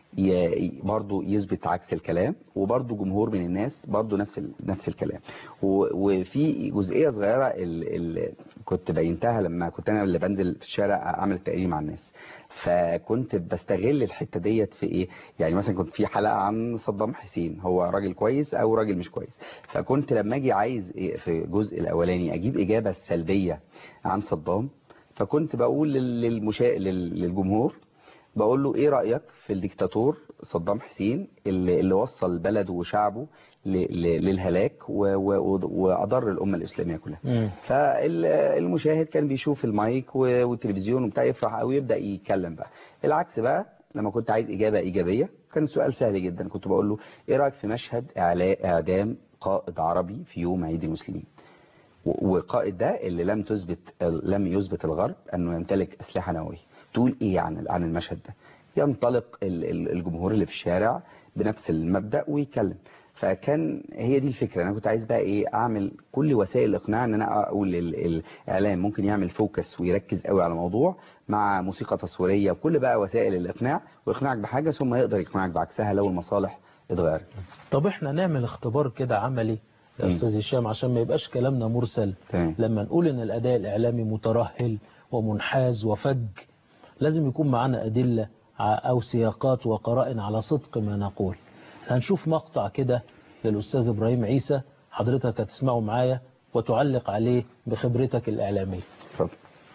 ي- برضه يثبت عكس الكلام وبرضه جمهور من الناس برضه نفس ال- نفس الكلام و- وفي جزئية صغيرة اللي كنت بينتها لما كنت انا اللي بنزل في الشارع اعمل تقرير مع الناس فكنت بستغل الحتة ديت في ايه يعني مثلا كنت في حلقة عن صدام حسين هو راجل كويس او راجل مش كويس فكنت لما اجي عايز إيه في الجزء الاولاني اجيب اجابة سلبية عن صدام فكنت بقول لل- للمشا... لل- للجمهور بقول له ايه رأيك في الدكتاتور صدام حسين اللي, اللي وصل بلده وشعبه ل... ل... للهلاك و... و... وأضر الأمة الإسلامية كلها فالمشاهد كان بيشوف المايك و- والتلفزيون وبتاع يفرح قوي يبدأ يتكلم بقى العكس بقى لما كنت عايز إجابة إيجابية كان السؤال سهل جدا كنت بقول له إيه رأيك في مشهد إعلاء إعدام قائد عربي في يوم عيد المسلمين و- وقائد ده اللي لم تثبت لم يثبت الغرب أنه يمتلك أسلحة نووية تقول إيه عن عن المشهد ده ينطلق ال- ال- الجمهور اللي في الشارع بنفس المبدأ ويتكلم فكان هي دي الفكرة انا كنت عايز بقى ايه اعمل كل وسائل الاقناع ان انا اقول ال- الاعلام ممكن يعمل فوكس ويركز قوي على موضوع مع موسيقى تصويرية وكل بقى وسائل الاقناع ويقنعك بحاجة ثم يقدر يقنعك بعكسها لو المصالح اتغيرت طب احنا نعمل اختبار كده عملي يا مم. استاذ هشام عشان ما يبقاش كلامنا مرسل تمام. لما نقول ان الاداء الاعلامي مترهل ومنحاز وفج لازم يكون معانا ادله ع- او سياقات وقرائن على صدق ما نقول هنشوف مقطع كده للاستاذ ابراهيم عيسى حضرتك هتسمعه معايا وتعلق عليه بخبرتك الاعلاميه اتفضل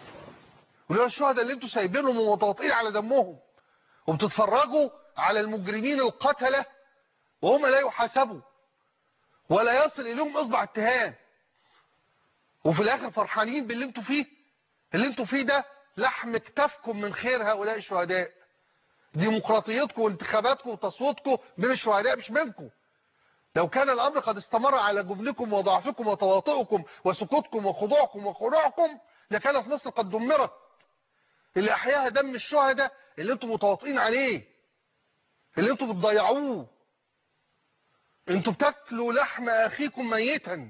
ولو الشهداء اللي انتوا سايبينهم ومتواطئين على دمهم وبتتفرجوا على المجرمين القتلة وهم لا يحاسبوا ولا يصل اليهم اصبع اتهام وفي الاخر فرحانين باللي انتوا فيه اللي انتوا فيه ده لحم كتافكم من خير هؤلاء الشهداء ديمقراطيتكم وانتخاباتكم وتصويتكم من الشهداء مش منكم لو كان الأمر قد استمر على جبنكم وضعفكم وتواطئكم وسكوتكم وخضوعكم وخضوعكم لكانت مصر قد دمرت اللي أحياها دم الشهداء اللي انتم متواطئين عليه اللي انتم بتضيعوه انتم بتاكلوا لحم أخيكم ميتا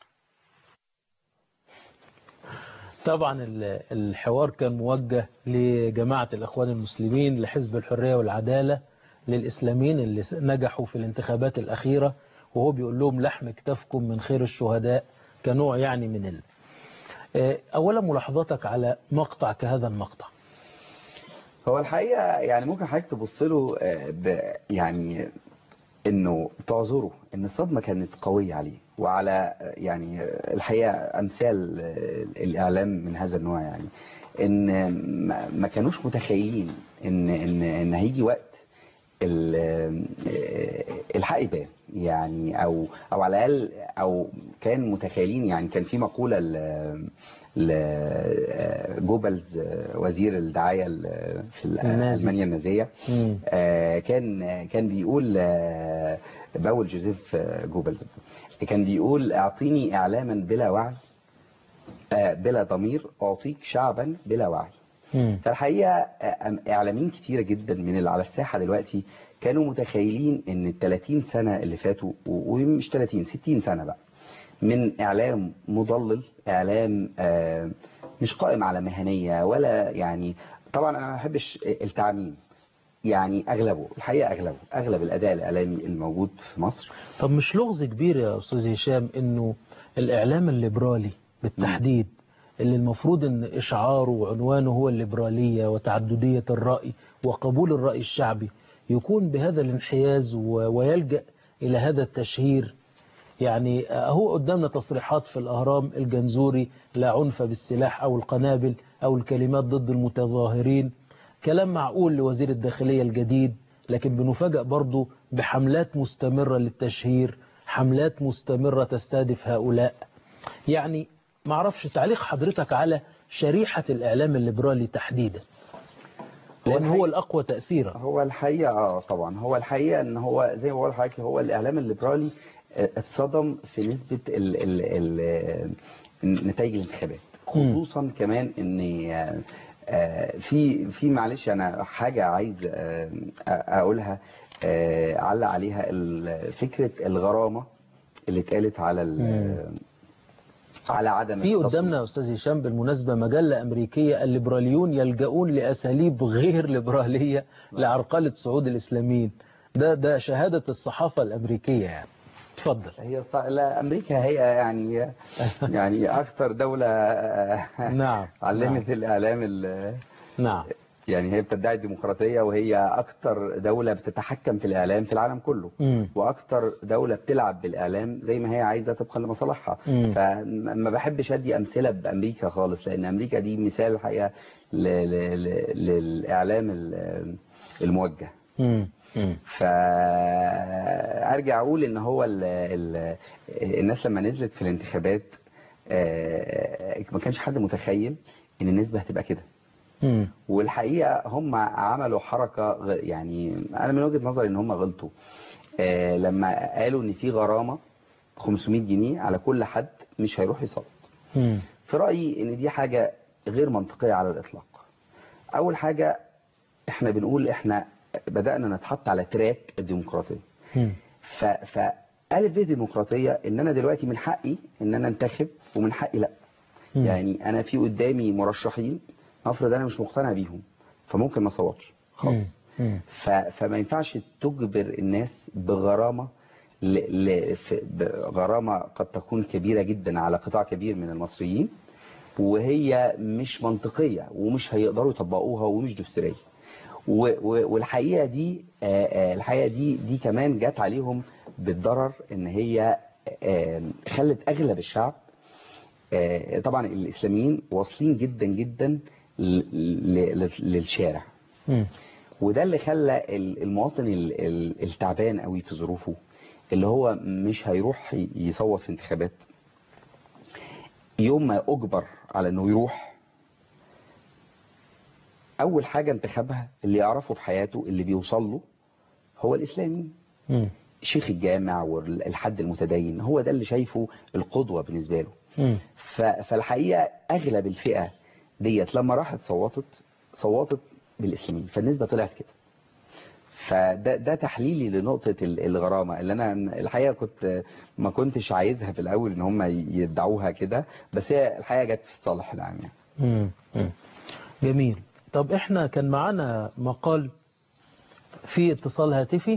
طبعا ال- الحوار كان موجه لجماعة الإخوان المسلمين لحزب الحرية والعدالة للإسلاميين اللي نجحوا في الانتخابات الأخيرة وهو بيقول لهم لحم كتافكم من خير الشهداء كنوع يعني من ال... آه، أولا ملاحظاتك على مقطع كهذا المقطع هو الحقيقة يعني ممكن حضرتك تبص له آه، ب- يعني انه تعذره ان الصدمة كانت قوية عليه وعلى آه، يعني آه، الحقيقة امثال آه، الاعلام من هذا النوع يعني ان ما- ما كانوش متخيلين ان ان ان هيجي وقت ال- آه، الحق يبان يعني او او على الاقل او كان متخيلين يعني كان في مقولة ل- لجوبلز وزير الدعاية ال- في النازي. ألمانيا النازية مم. آه، كان كان بيقول آه، باول جوزيف آه، جوبلز كان بيقول اعطيني اعلاما بلا وعي آه، بلا ضمير اعطيك شعبا بلا وعي مم. فالحقيقه آه، اعلاميين كتيره جدا من اللي على الساحه دلوقتي كانوا متخيلين ان ال 30 سنه اللي فاتوا و- ومش 30 60 سنه بقى من اعلام مضلل اعلام آه، مش قائم على مهنيه ولا يعني طبعا انا ما بحبش التعميم يعني اغلبه الحقيقه اغلبه اغلب الاداء الاعلامي الموجود في مصر طب مش لغز كبير يا أستاذ هشام أنه الإعلام الليبرالي بالتحديد اللي المفروض أن إشعاره وعنوانه هو الليبرالية وتعددية الرأي وقبول الرأي الشعبي يكون بهذا الانحياز و- ويلجأ إلى هذا التشهير يعني هو قدامنا تصريحات في الأهرام الجنزوري لا عنف بالسلاح أو القنابل أو الكلمات ضد المتظاهرين كلام معقول لوزير الداخلية الجديد لكن بنفاجأ برضو بحملات مستمرة للتشهير حملات مستمرة تستهدف هؤلاء يعني معرفش تعليق حضرتك على شريحة الإعلام الليبرالي تحديدا لأن هو الأقوى تأثيرا هو الحقيقه اه طبعا هو الحقيقه ان هو زي ما بقول لحضرتك هو الاعلام الليبرالي آه، اتصدم في نسبه ال ال ال نتائج الانتخابات خصوصا كمان ان آه، آه، في في معلش انا حاجه عايز آه، اقولها آه، اعلق عليها ال- فكره الغرامه اللي اتقالت على ال- على عدم في التصويت. قدامنا يا أستاذ هشام بالمناسبة مجلة أمريكية الليبراليون يلجؤون لأساليب غير ليبرالية لعرقلة صعود الإسلاميين ده ده شهادة الصحافة الأمريكية يعني اتفضل هي ص- لا امريكا هي يعني يعني اكثر دوله نعم علمت الاعلام ال- نعم يعني هي بتدعي الديمقراطيه وهي اكثر دوله بتتحكم في الاعلام في العالم كله مم. واكثر دوله بتلعب بالاعلام زي ما هي عايزه طبقا لمصالحها مم. فما بحبش ادي امثله بامريكا خالص لان امريكا دي مثال الحقيقه ل- ل- ل- للاعلام ال- الموجه مم. مم. فارجع اقول ان هو ال ال الناس لما نزلت في الانتخابات آه، ما كانش حد متخيل ان النسبه هتبقى كده مم. والحقيقه هم عملوا حركه غ- يعني انا من وجهه نظري ان هم غلطوا آه، لما قالوا ان في غرامه 500 جنيه على كل حد مش هيروح يصوت مم. في رايي ان دي حاجه غير منطقيه على الاطلاق اول حاجه احنا بنقول احنا بدانا نتحط على تراك الديمقراطيه مم. ف ف ألف ب ديمقراطية إن أنا دلوقتي من حقي إن أنا أنتخب ومن حقي لأ مم. يعني أنا في قدامي مرشحين نفرض أنا مش مقتنع بيهم فممكن ما أصوتش خالص مم. ف... فما ينفعش تجبر الناس بغرامة ل... ل... ف... بغرامة قد تكون كبيرة جدا على قطاع كبير من المصريين وهي مش منطقية ومش هيقدروا يطبقوها ومش دستورية و... و... والحقيقة دي آه، آه، الحقيقة دي دي كمان جت عليهم بالضرر ان هي آه، خلت اغلب الشعب آه، طبعا الاسلاميين واصلين جدا جدا ل- ل- للشارع مم. وده اللي خلى ال- المواطن ال- ال- التعبان قوي في ظروفه اللي هو مش هيروح ي- يصوت في انتخابات يوم ما اجبر على انه يروح اول حاجة انتخابها اللي يعرفه في حياته اللي بيوصل له هو الاسلامي مم. شيخ الجامع والحد المتدين هو ده اللي شايفه القدوة بالنسبة له مم. ف- فالحقيقة أغلب الفئة ديت لما راحت صوتت صوتت بالإسلاميين فالنسبة طلعت كده فده ده تحليلي لنقطة ال- الغرامة اللي أنا الحقيقة كنت ما كنتش عايزها في الأول إن هم يدعوها كده بس هي الحقيقة جت في الصالح العام يعني مم. مم. جميل طب احنا كان معانا مقال في اتصال هاتفي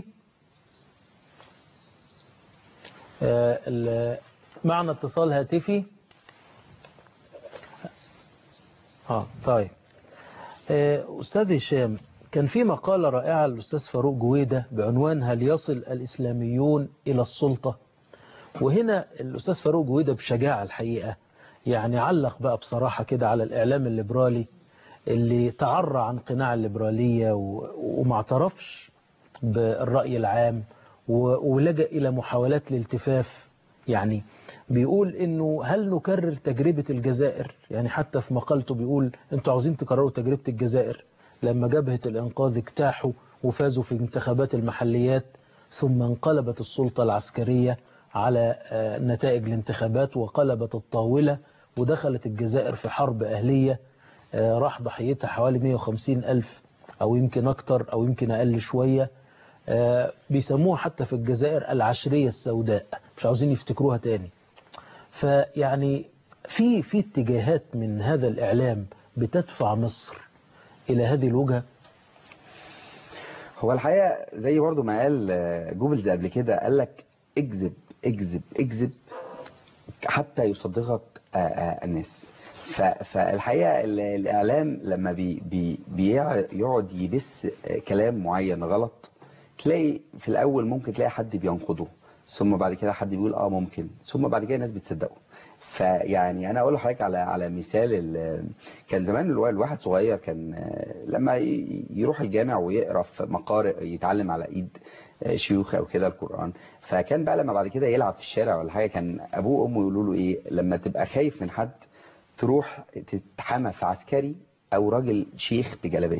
آه، ال- معنا اتصال هاتفي اه طيب آه، أستاذ هشام كان في مقالة رائعة للأستاذ فاروق جويدة بعنوان هل يصل الإسلاميون إلى السلطة وهنا الأستاذ فاروق جويدة بشجاعة الحقيقة يعني علق بقى بصراحة كده على الإعلام الليبرالي اللي تعرى عن قناع الليبرالية و- وما اعترفش بالرأي العام و- ولجأ إلى محاولات الالتفاف يعني بيقول انه هل نكرر تجربة الجزائر يعني حتى في مقالته بيقول انتوا عاوزين تكرروا تجربة الجزائر لما جبهة الانقاذ اجتاحوا وفازوا في انتخابات المحليات ثم انقلبت السلطة العسكرية على آه، نتائج الانتخابات وقلبت الطاولة ودخلت الجزائر في حرب أهلية آه، راح ضحيتها حوالي 150 ألف أو يمكن أكتر أو يمكن أقل شوية آه، بيسموها حتى في الجزائر العشرية السوداء مش عاوزين يفتكروها تاني فيعني في في اتجاهات من هذا الإعلام بتدفع مصر إلى هذه الوجهة هو الحقيقة زي برضو ما قال آه، جوبلز قبل كده قال لك اكذب اكذب اكذب حتى يصدقك آه، آه، الناس ف- فالحقيقة ال- الإعلام لما بي بي بيقعد يبث آه، كلام معين غلط تلاقي في الأول ممكن تلاقي حد بينقده ثم بعد كده حد بيقول اه ممكن ثم بعد كده الناس بتصدقه فيعني انا اقول لحضرتك على على مثال ال- كان زمان الوا- الواحد صغير كان آه، لما ي- يروح الجامع ويقرا في مقارئ يتعلم على ايد آه، شيوخ او كده القران فكان بقى لما بعد كده يلعب في الشارع ولا حاجه كان ابوه وامه يقولوا له ايه لما تبقى خايف من حد تروح تتحمى في عسكري او راجل شيخ بجلابيه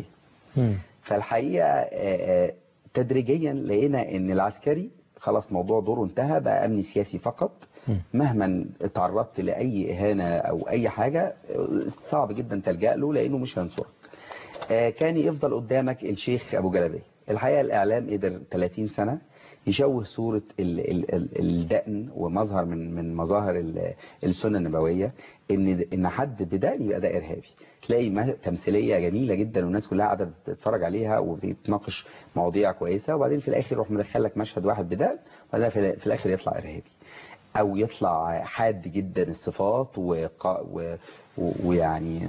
فالحقيقة آه، آه، تدريجيا لقينا ان العسكري خلاص موضوع دوره انتهى بقى امن سياسي فقط مهما اتعرضت لأي إهانة أو أي حاجة صعب جدا تلجأ له لأنه مش هينصرك آه، كان يفضل قدامك الشيخ أبو جلبية الحقيقة الإعلام قدر 30 سنة يشوه صورة ال- ال- ال- الدقن ومظهر من من مظاهر ال- السنة النبوية إن إن حد بدقن يبقى ده إرهابي تلاقي ما- تمثيلية جميلة جدا والناس كلها قاعدة تتفرج عليها وبتناقش مواضيع كويسة وبعدين في الآخر يروح مدخل لك مشهد واحد بدقن وبعدين في في الآخر يطلع إرهابي او يطلع حاد جدا الصفات وقا- و- و- ويعني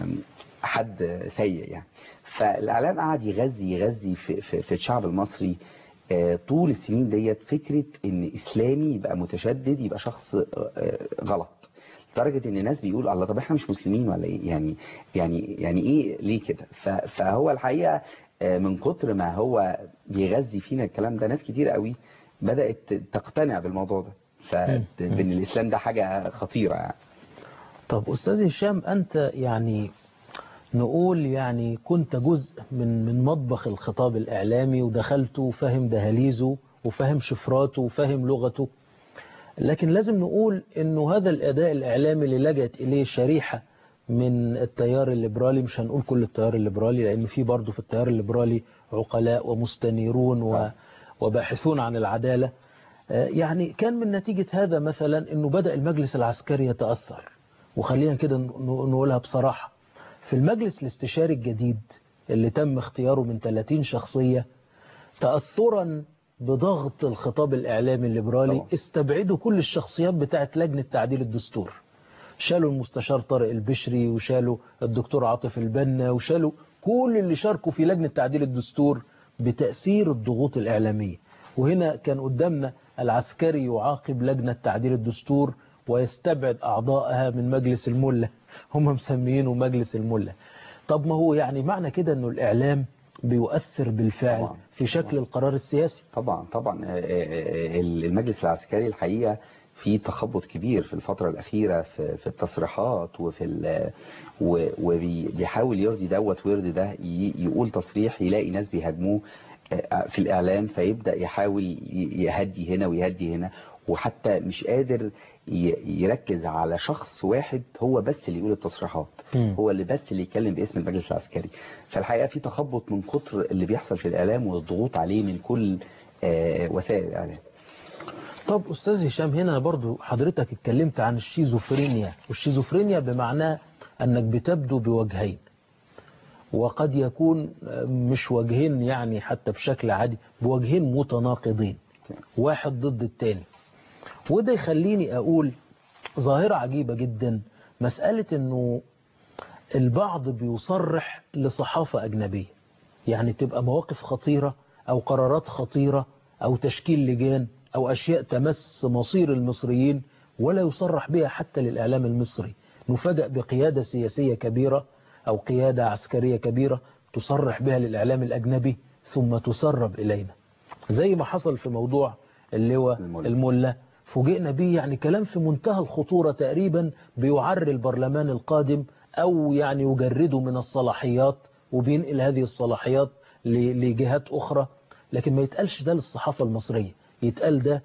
حد سيء يعني فالاعلام قعد يغذي يغذي في, في, في الشعب المصري آه، طول السنين ديت فكرة ان اسلامي يبقى متشدد يبقى شخص آه، غلط لدرجة ان الناس بيقول الله طب احنا مش مسلمين ولا ايه يعني يعني يعني ايه ليه كده ف- فهو الحقيقة آه، من كتر ما هو بيغذي فينا الكلام ده ناس كتير قوي بدأت تقتنع بالموضوع ده فبان الاسلام ده حاجة خطيرة يعني طب أستاذ هشام أنت يعني نقول يعني كنت جزء من من مطبخ الخطاب الإعلامي ودخلته وفاهم دهاليزه وفاهم شفراته وفاهم لغته لكن لازم نقول انه هذا الاداء الاعلامي اللي لجأت اليه شريحة من التيار الليبرالي مش هنقول كل التيار الليبرالي لان في برضه في التيار الليبرالي عقلاء ومستنيرون و- وباحثون عن العدالة آه، يعني كان من نتيجة هذا مثلا انه بدأ المجلس العسكري يتأثر وخلينا كده ن- نقولها بصراحة في المجلس الاستشاري الجديد اللي تم اختياره من 30 شخصية تأثرا بضغط الخطاب الإعلامي الليبرالي استبعدوا كل الشخصيات بتاعت لجنة تعديل الدستور شالوا المستشار طارق البشري وشالوا الدكتور عاطف البنا وشالوا كل اللي شاركوا في لجنة تعديل الدستور بتأثير الضغوط الإعلامية وهنا كان قدامنا العسكري يعاقب لجنة تعديل الدستور ويستبعد أعضائها من مجلس الملة هم مسميينه مجلس الملة طب ما هو يعني معنى كده أنه الإعلام بيؤثر بالفعل طبعاً. في شكل القرار السياسي طبعا طبعا آه، آه، آه، المجلس العسكري الحقيقة في تخبط كبير في الفترة الأخيرة في, في التصريحات وفي ال- و- وبيحاول يرضي دوت ويرضي ده ي- يقول تصريح يلاقي ناس بيهاجموه آه، في الإعلام فيبدأ يحاول ي- يهدي هنا ويهدي هنا وحتى مش قادر ي- يركز على شخص واحد هو بس اللي يقول التصريحات مم. هو اللي بس اللي يتكلم باسم المجلس العسكري فالحقيقة في تخبط من كتر اللي بيحصل في الإعلام والضغوط عليه من كل آه، وسائل الإعلام طب أستاذ هشام هنا برضو حضرتك اتكلمت عن الشيزوفرينيا والشيزوفرينيا بمعناه أنك بتبدو بوجهين وقد يكون مش وجهين يعني حتى بشكل عادي بوجهين متناقضين واحد ضد التاني وده يخليني أقول ظاهرة عجيبة جدا مسألة أنه البعض بيصرح لصحافة أجنبية يعني تبقى مواقف خطيرة أو قرارات خطيرة أو تشكيل لجان أو أشياء تمس مصير المصريين ولا يصرح بها حتى للإعلام المصري نفاجأ بقيادة سياسية كبيرة أو قيادة عسكرية كبيرة تصرح بها للإعلام الأجنبي ثم تسرب إلينا زي ما حصل في موضوع اللواء الملة فوجئنا به يعني كلام في منتهى الخطورة تقريبا بيعري البرلمان القادم أو يعني يجرده من الصلاحيات وبينقل هذه الصلاحيات ل- لجهات أخرى لكن ما يتقالش ده للصحافة المصرية يتقال ده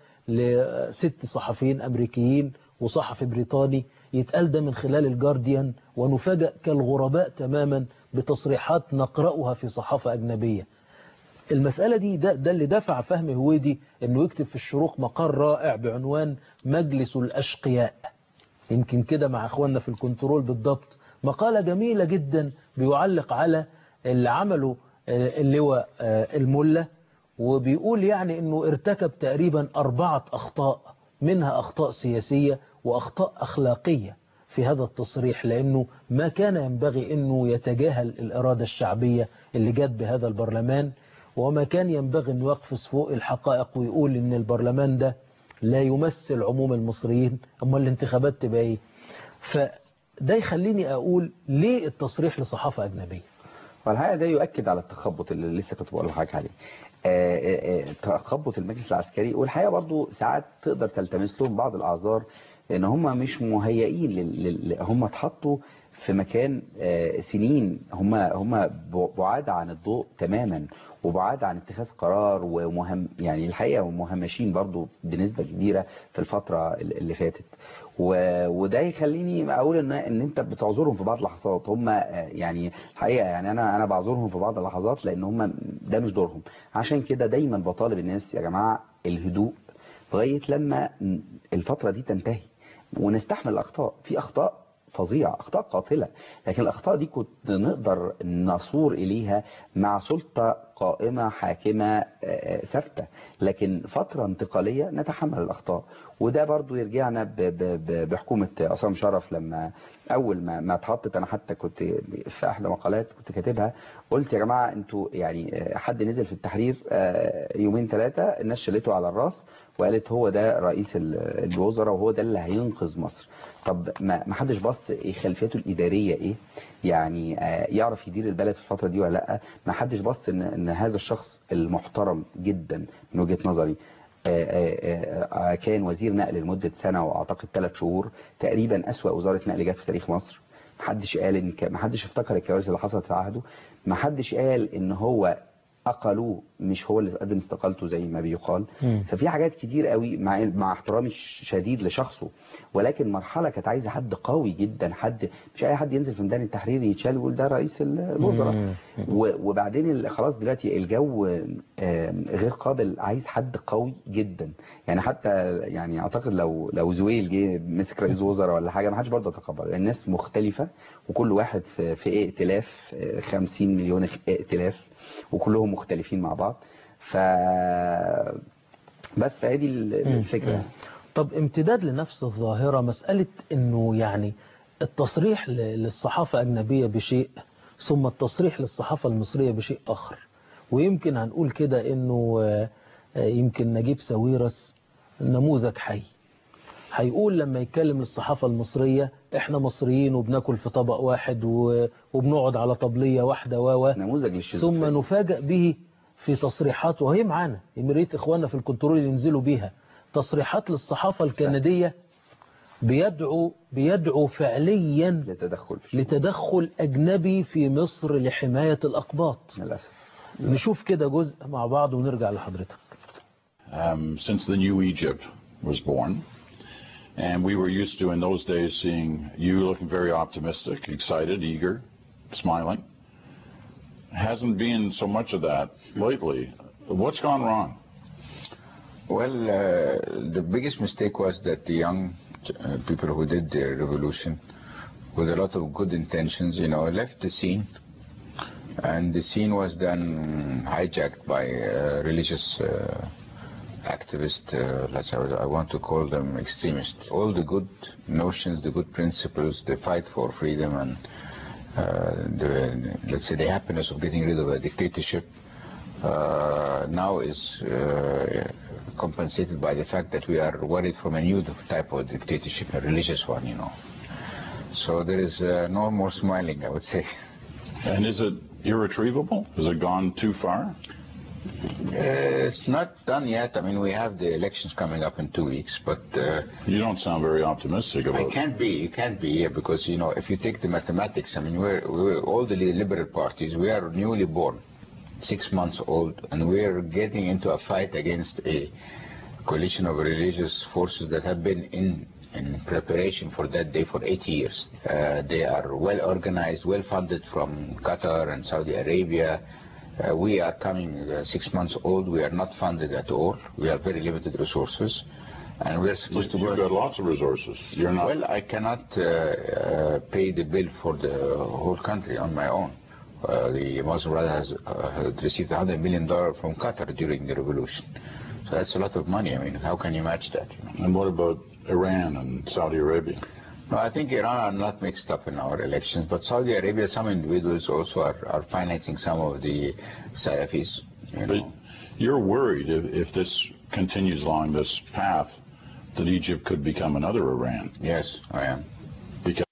لست صحفيين أمريكيين وصحفي بريطاني يتقال ده من خلال الجارديان ونفاجأ كالغرباء تماما بتصريحات نقرأها في صحافة أجنبية المسألة دي ده, ده اللي دفع فهمي هويدي انه يكتب في الشروق مقال رائع بعنوان مجلس الأشقياء يمكن كده مع اخواننا في الكنترول بالضبط مقالة جميلة جدا بيعلق على اللي عمله آه، اللواء آه، الملة وبيقول يعني انه ارتكب تقريبا أربعة أخطاء منها أخطاء سياسية وأخطاء أخلاقية في هذا التصريح لأنه ما كان ينبغي أنه يتجاهل الإرادة الشعبية اللي جت بهذا البرلمان وما كان ينبغي أنه يقفز فوق الحقائق ويقول أن البرلمان ده لا يمثل عموم المصريين أما الانتخابات تبقى إيه فده يخليني أقول ليه التصريح لصحافة أجنبية والحقيقة ده يؤكد على التخبط اللي لسه كنت بقول لحضرتك عليه آه، آه، آه، تخبط المجلس العسكري والحقيقة برضو ساعات تقدر تلتمس لهم بعض الأعذار لأن هم مش مهيئين لل- لل- هم اتحطوا في مكان آه، سنين هم هم بعاد عن الضوء تماما وبعاد عن اتخاذ قرار ومهم يعني الحقيقة مهمشين برضو بنسبة كبيرة في الفترة اللي فاتت و- وده يخليني اقول ان ان انت بتعذرهم في بعض اللحظات هم آه، يعني الحقيقه يعني انا انا بعذرهم في بعض اللحظات لان هم ده مش دورهم عشان كده دايما بطالب الناس يا جماعه الهدوء لغايه لما الفتره دي تنتهي ونستحمل الاخطاء في اخطاء فظيعة أخطاء قاتلة لكن الأخطاء دي كنت نقدر نصور إليها مع سلطة قائمة حاكمة آه، ثابتة لكن فترة انتقالية نتحمل الأخطاء وده برضو يرجعنا ب- ب- ب- بحكومة عصام شرف لما أول ما ما اتحطت أنا حتى كنت في أحد مقالات كنت كاتبها قلت يا جماعة أنتوا يعني آه، حد نزل في التحرير آه، يومين ثلاثة الناس شلته على الراس وقالت هو ده رئيس ال- الوزراء وهو ده اللي هينقذ مصر طب ما ما حدش بص إيه خلفيته الإدارية إيه يعني آه، يعرف يدير البلد في الفترة دي ولا لا ما حدش بص إن, إن هذا الشخص المحترم جدا من وجهة نظري آه، آه، آه، كان وزير نقل لمدة سنة وأعتقد ثلاث شهور تقريبا أسوأ وزارة نقل جت في تاريخ مصر محدش قال إن ك- محدش افتكر الكوارث اللي حصلت في عهده محدش قال إن هو أقلوه مش هو اللي قدم استقالته زي ما بيقال ففي حاجات كتير قوي مع مع احترامي الشديد لشخصه ولكن مرحله كانت عايزه حد قوي جدا حد مش اي حد ينزل في ميدان التحرير يتشال ويقول ده رئيس الوزراء مم. و- وبعدين ال- خلاص دلوقتي الجو آه، غير قابل عايز حد قوي جدا يعني حتى يعني اعتقد لو لو زويل جه مسك رئيس وزراء ولا حاجه ما حدش برضه يتقبل الناس مختلفه وكل واحد في في ائتلاف آه، 50 مليون ائتلاف وكلهم مختلفين مع بعض ف بس فهذه ال- الفكره طب امتداد لنفس الظاهرة مسألة انه يعني التصريح ل- للصحافة أجنبية بشيء ثم التصريح للصحافة المصرية بشيء آخر ويمكن هنقول كده انه آه، آه، يمكن نجيب ساويرس نموذج حي هيقول لما يتكلم للصحافة المصرية احنا مصريين وبناكل في طبق واحد و- وبنقعد على طبلية واحدة و نموذج ثم نفاجأ به في تصريحات وهي معانا يا ريت اخواننا في الكنترول ينزلوا بيها تصريحات للصحافة الكندية بيدعو بيدعو فعليا لتدخل لتدخل أجنبي في مصر لحماية الأقباط للأسف نشوف كده جزء مع بعض ونرجع لحضرتك um, since the new Egypt was born. And we were used to, in those days, seeing you looking very optimistic, excited, eager, smiling. Hasn't been so much of that lately. What's gone wrong? Well, uh, the biggest mistake was that the young uh, people who did the revolution, with a lot of good intentions, you know, left the scene. And the scene was then hijacked by uh, religious uh, activists, uh, let's say, I want to call them extremists. All the good notions, the good principles, the fight for freedom and uh, the, let's say, the happiness of getting rid of a dictatorship uh, now is uh, compensated by the fact that we are worried from a new type of dictatorship, a religious one, you know. So there is uh, no more smiling, I would say. And is it irretrievable? Has it gone too far? Uh, it's not done yet. I mean, we have the elections coming up in two weeks, but uh, You don't sound very optimistic about I can't be. You can't be here because you know if you take the mathematics. I mean, we're, we're all the liberal parties. We are newly born, six months old, and we're getting into a fight against a coalition of religious forces that have been in in preparation for that day for eight years. Uh, they are well organized, well funded from Qatar and Saudi Arabia. Uh, we are coming uh, six months old. We are not funded at all. We have very limited resources. And we are supposed to You've work. got lots of resources. You're not. Well, I cannot uh, uh, pay the bill for the whole country on my own. Uh, the Muslim Brotherhood has, uh, had received $100 million from Qatar during the revolution. So that's a lot of money. I mean, how can you match that? You know? And what about Iran and Saudi Arabia? No, I think Iran are not mixed up in our elections, but Saudi Arabia, some individuals also are, are financing some of the Salafis. You But know. you're worried if, if this continues along this path that Egypt could become another Iran. Yes, I am. Because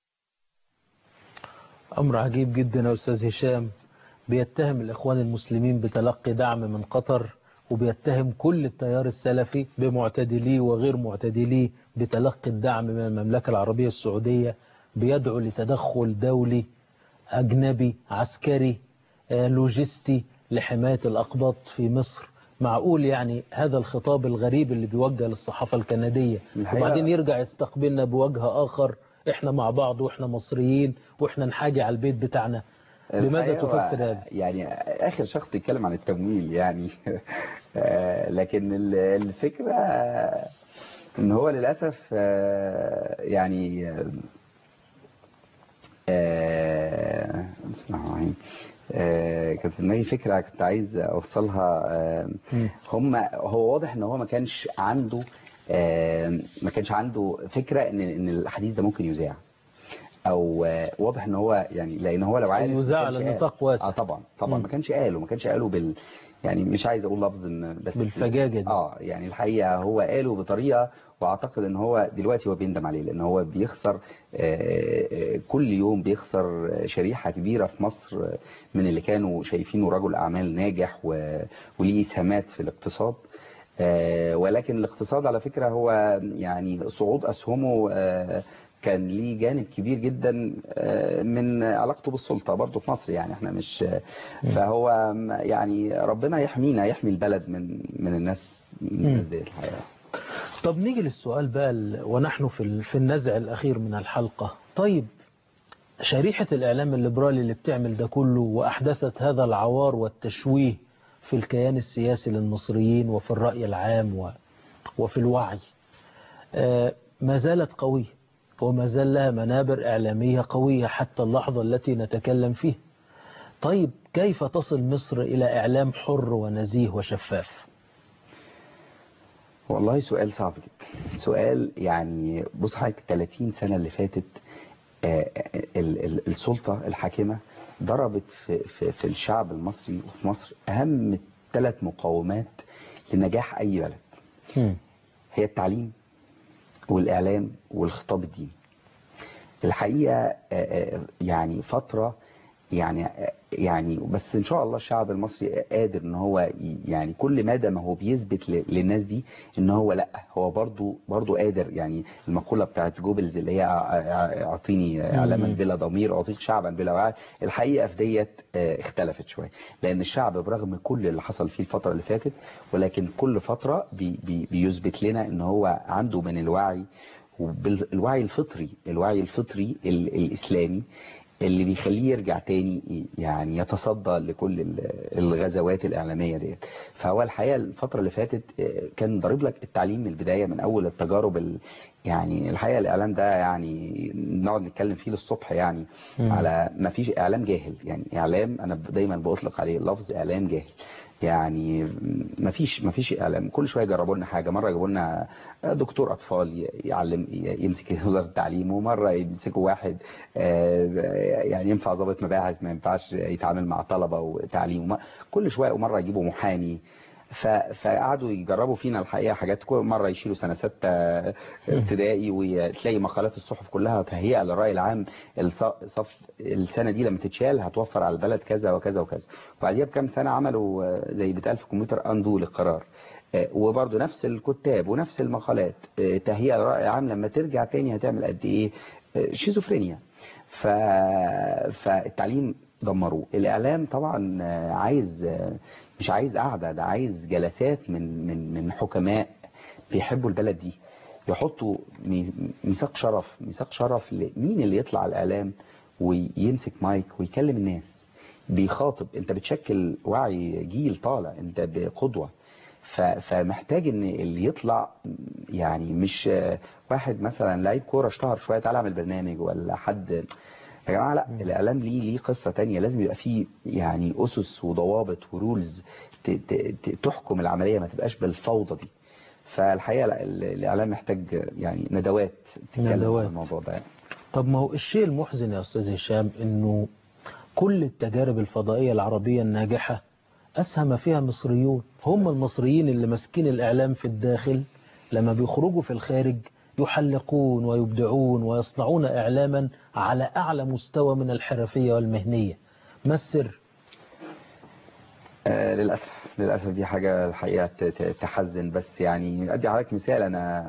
أمر عجيب جدا يا أستاذ هشام بيتهم الإخوان المسلمين بتلقي دعم من قطر وبيتهم كل التيار السلفي بمعتدليه وغير معتدليه بتلقي الدعم من المملكة العربية السعودية بيدعو لتدخل دولي أجنبي عسكري آه، لوجستي لحماية الأقباط في مصر معقول يعني هذا الخطاب الغريب اللي بيوجه للصحافة الكندية الحقيقة- وبعدين يرجع يستقبلنا بوجه آخر احنا مع بعض واحنا مصريين واحنا نحاجي على البيت بتاعنا بماذا الحقيقة هو تفسر هذا؟ يعني آخر شخص يتكلم عن التمويل يعني آه، لكن ال- الفكرة إن هو للأسف آه، يعني آه، بسم الله الرحمن الرحيم آه، كانت في دماغي فكرة كنت عايز أوصلها آه، هم هو واضح إن هو ما كانش عنده آه، ما كانش عنده فكرة إن إن الحديث ده ممكن يذاع او آه، واضح ان هو يعني لان هو لو عارف ما يذاع كانش على قال. نطاق واسع. اه طبعا طبعا مم. ما كانش قاله ما كانش قاله بال يعني مش عايز اقول لفظ ان بس بالفجاجة دي. اه يعني الحقيقه هو قاله بطريقه واعتقد ان هو دلوقتي هو بيندم عليه لان هو بيخسر آه، آه، كل يوم بيخسر شريحه كبيره في مصر آه، من اللي كانوا شايفينه رجل اعمال ناجح و- وليه سمات في الاقتصاد آه، ولكن الاقتصاد على فكرة هو يعني صعود أسهمه آه، كان ليه جانب كبير جدا آه، من علاقته بالسلطة برضه في مصر يعني احنا مش فهو م- يعني ربنا يحمينا يحمي البلد من من الناس من الناس دي الحقيقة طب نيجي للسؤال بقى ال- ونحن في ال- في النزع الأخير من الحلقة طيب شريحة الإعلام الليبرالي اللي بتعمل ده كله وأحدثت هذا العوار والتشويه في الكيان السياسي للمصريين وفي الرأي العام و- وفي الوعي آه، ما زالت قوية وما زال لها منابر إعلامية قوية حتى اللحظة التي نتكلم فيها طيب كيف تصل مصر إلى إعلام حر ونزيه وشفاف والله سؤال صعب جدا سؤال يعني بص حضرتك 30 سنة اللي فاتت آه، ال- ال- السلطة الحاكمة ضربت في, في, في الشعب المصري وفي مصر أهم ثلاث مقومات لنجاح أي بلد هي التعليم والإعلام والخطاب الديني الحقيقة آه، آه، يعني فترة يعني يعني بس ان شاء الله الشعب المصري قادر ان هو ي- يعني كل مدى ما هو بيثبت ل- للناس دي ان هو لا هو برضو برضو قادر يعني المقولة بتاعت جوبلز اللي هي ع- ع- اعطيني اعلاما مم. بلا ضمير اعطيك شعبا بلا وعي الحقيقة في ديت آه، اختلفت شوية لان الشعب برغم كل اللي حصل فيه الفترة اللي فاتت ولكن كل فترة بي بي بيثبت لنا ان هو عنده من الوعي والوعي الفطري الوعي الفطري ال- الإسلامي اللي بيخليه يرجع تاني يعني يتصدى لكل ال- الغزوات الإعلامية ديت فهو الحقيقة الفترة اللي فاتت آه، كان ضارب لك التعليم من البداية من أول التجارب ال- يعني الحقيقة الإعلام ده يعني نقعد نتكلم فيه للصبح يعني مم. على ما فيش إعلام جاهل يعني إعلام أنا دايما بأطلق عليه لفظ إعلام جاهل يعني ما فيش ما فيش اعلام كل شويه يجربوا لنا حاجه مره يجيبوا لنا دكتور اطفال يعلم يمسك وزاره التعليم ومره يمسكوا واحد آه، يعني ينفع ضابط مباحث ما ينفعش يتعامل مع طلبه وتعليم وما- كل شويه ومره يجيبوا محامي ف- فقعدوا يجربوا فينا الحقيقه حاجات كل مره يشيلوا سنه سته ابتدائي وتلاقي مقالات الصحف كلها تهيئه للراي العام الص- صف السنه دي لما تتشال هتوفر على البلد كذا وكذا وكذا وبعديها بكام سنه عملوا آه، زي بيتقال في الكمبيوتر اندو للقرار آه، وبرضه نفس الكتاب ونفس المقالات آه، تهيئه للراي العام لما ترجع تاني هتعمل قد ايه آه، شيزوفرينيا ف... فالتعليم دمروه الاعلام طبعا آه، عايز آه، مش عايز قعده ده عايز جلسات من من من حكماء بيحبوا البلد دي يحطوا مي- ميثاق شرف ميثاق شرف لمين اللي يطلع على الاعلام ويمسك مايك ويكلم الناس بيخاطب انت بتشكل وعي جيل طالع انت بقدوه ف- فمحتاج ان اللي يطلع يعني مش آه، واحد مثلا لعيب كوره اشتهر شويه تعالى اعمل برنامج ولا حد يا جماعه لا الاعلام ليه ليه قصه تانية لازم يبقى فيه يعني اسس وضوابط ورولز ت- ت- ت- تحكم العمليه ما تبقاش بالفوضى دي فالحقيقه لا ال- الاعلام محتاج يعني ندوات تتكلم عن ندوات. الموضوع ده يعني. طب ما هو الشيء المحزن يا أستاذ هشام أنه كل التجارب الفضائية العربية الناجحة أسهم فيها مصريون هم المصريين اللي ماسكين الإعلام في الداخل لما بيخرجوا في الخارج يحلقون ويبدعون ويصنعون إعلاما على أعلى مستوى من الحرفية والمهنية ما السر؟ آه للأسف للأسف دي حاجة الحقيقة ت- ت- تحزن بس يعني أدي عليك مثال أنا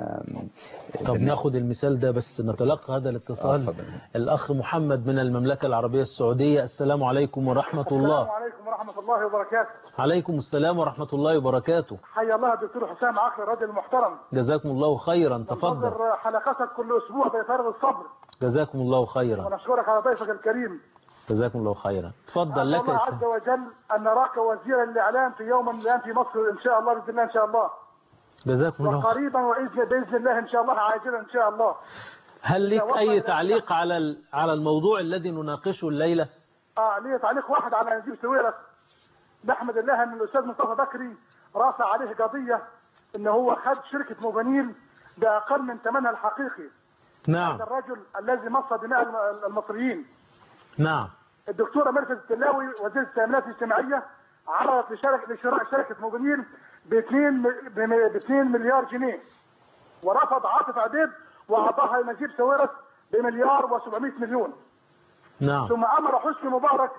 طب ناخد المثال ده بس نتلقى هذا الاتصال الأخ محمد من المملكة العربية السعودية السلام عليكم ورحمة الله السلام عليكم ورحمة الله وبركاته عليكم السلام ورحمة الله وبركاته حيا الله الدكتور حسام عقل الرجل المحترم جزاكم الله خيرا تفضل ننتظر حلقتك كل أسبوع بفارغ الصبر جزاكم الله خيرا ونشكرك على ضيفك الكريم جزاكم الله خيرا تفضل لك الله يا عز سيدي. وجل أن نراك وزيرا للإعلام في يوم من الأيام في مصر إن شاء الله بإذن الله إن شاء الله جزاكم الله خيرا. وقريبا وإذن بإذن الله إن شاء الله عاجلا إن شاء الله هل لك وصل أي إلى- تعليق على ال- على الموضوع الذي نناقشه الليلة آه لي تعليق واحد على نجيب سويرس نحمد الله ان الاستاذ مصطفى بكري رافع عليه قضيه ان هو خد شركه موبانيل باقل من ثمنها الحقيقي نعم هذا الرجل الذي مص دماء الم- المصريين نعم الدكتوره مرفت التلاوي وزيره التامينات الاجتماعيه عرضت لشركه لشراء شركه موبانيل ب 2 ب 2 مليار جنيه ورفض عاطف عبيد واعطاها لنجيب سويرس بمليار و700 مليون نعم ثم امر حسني مبارك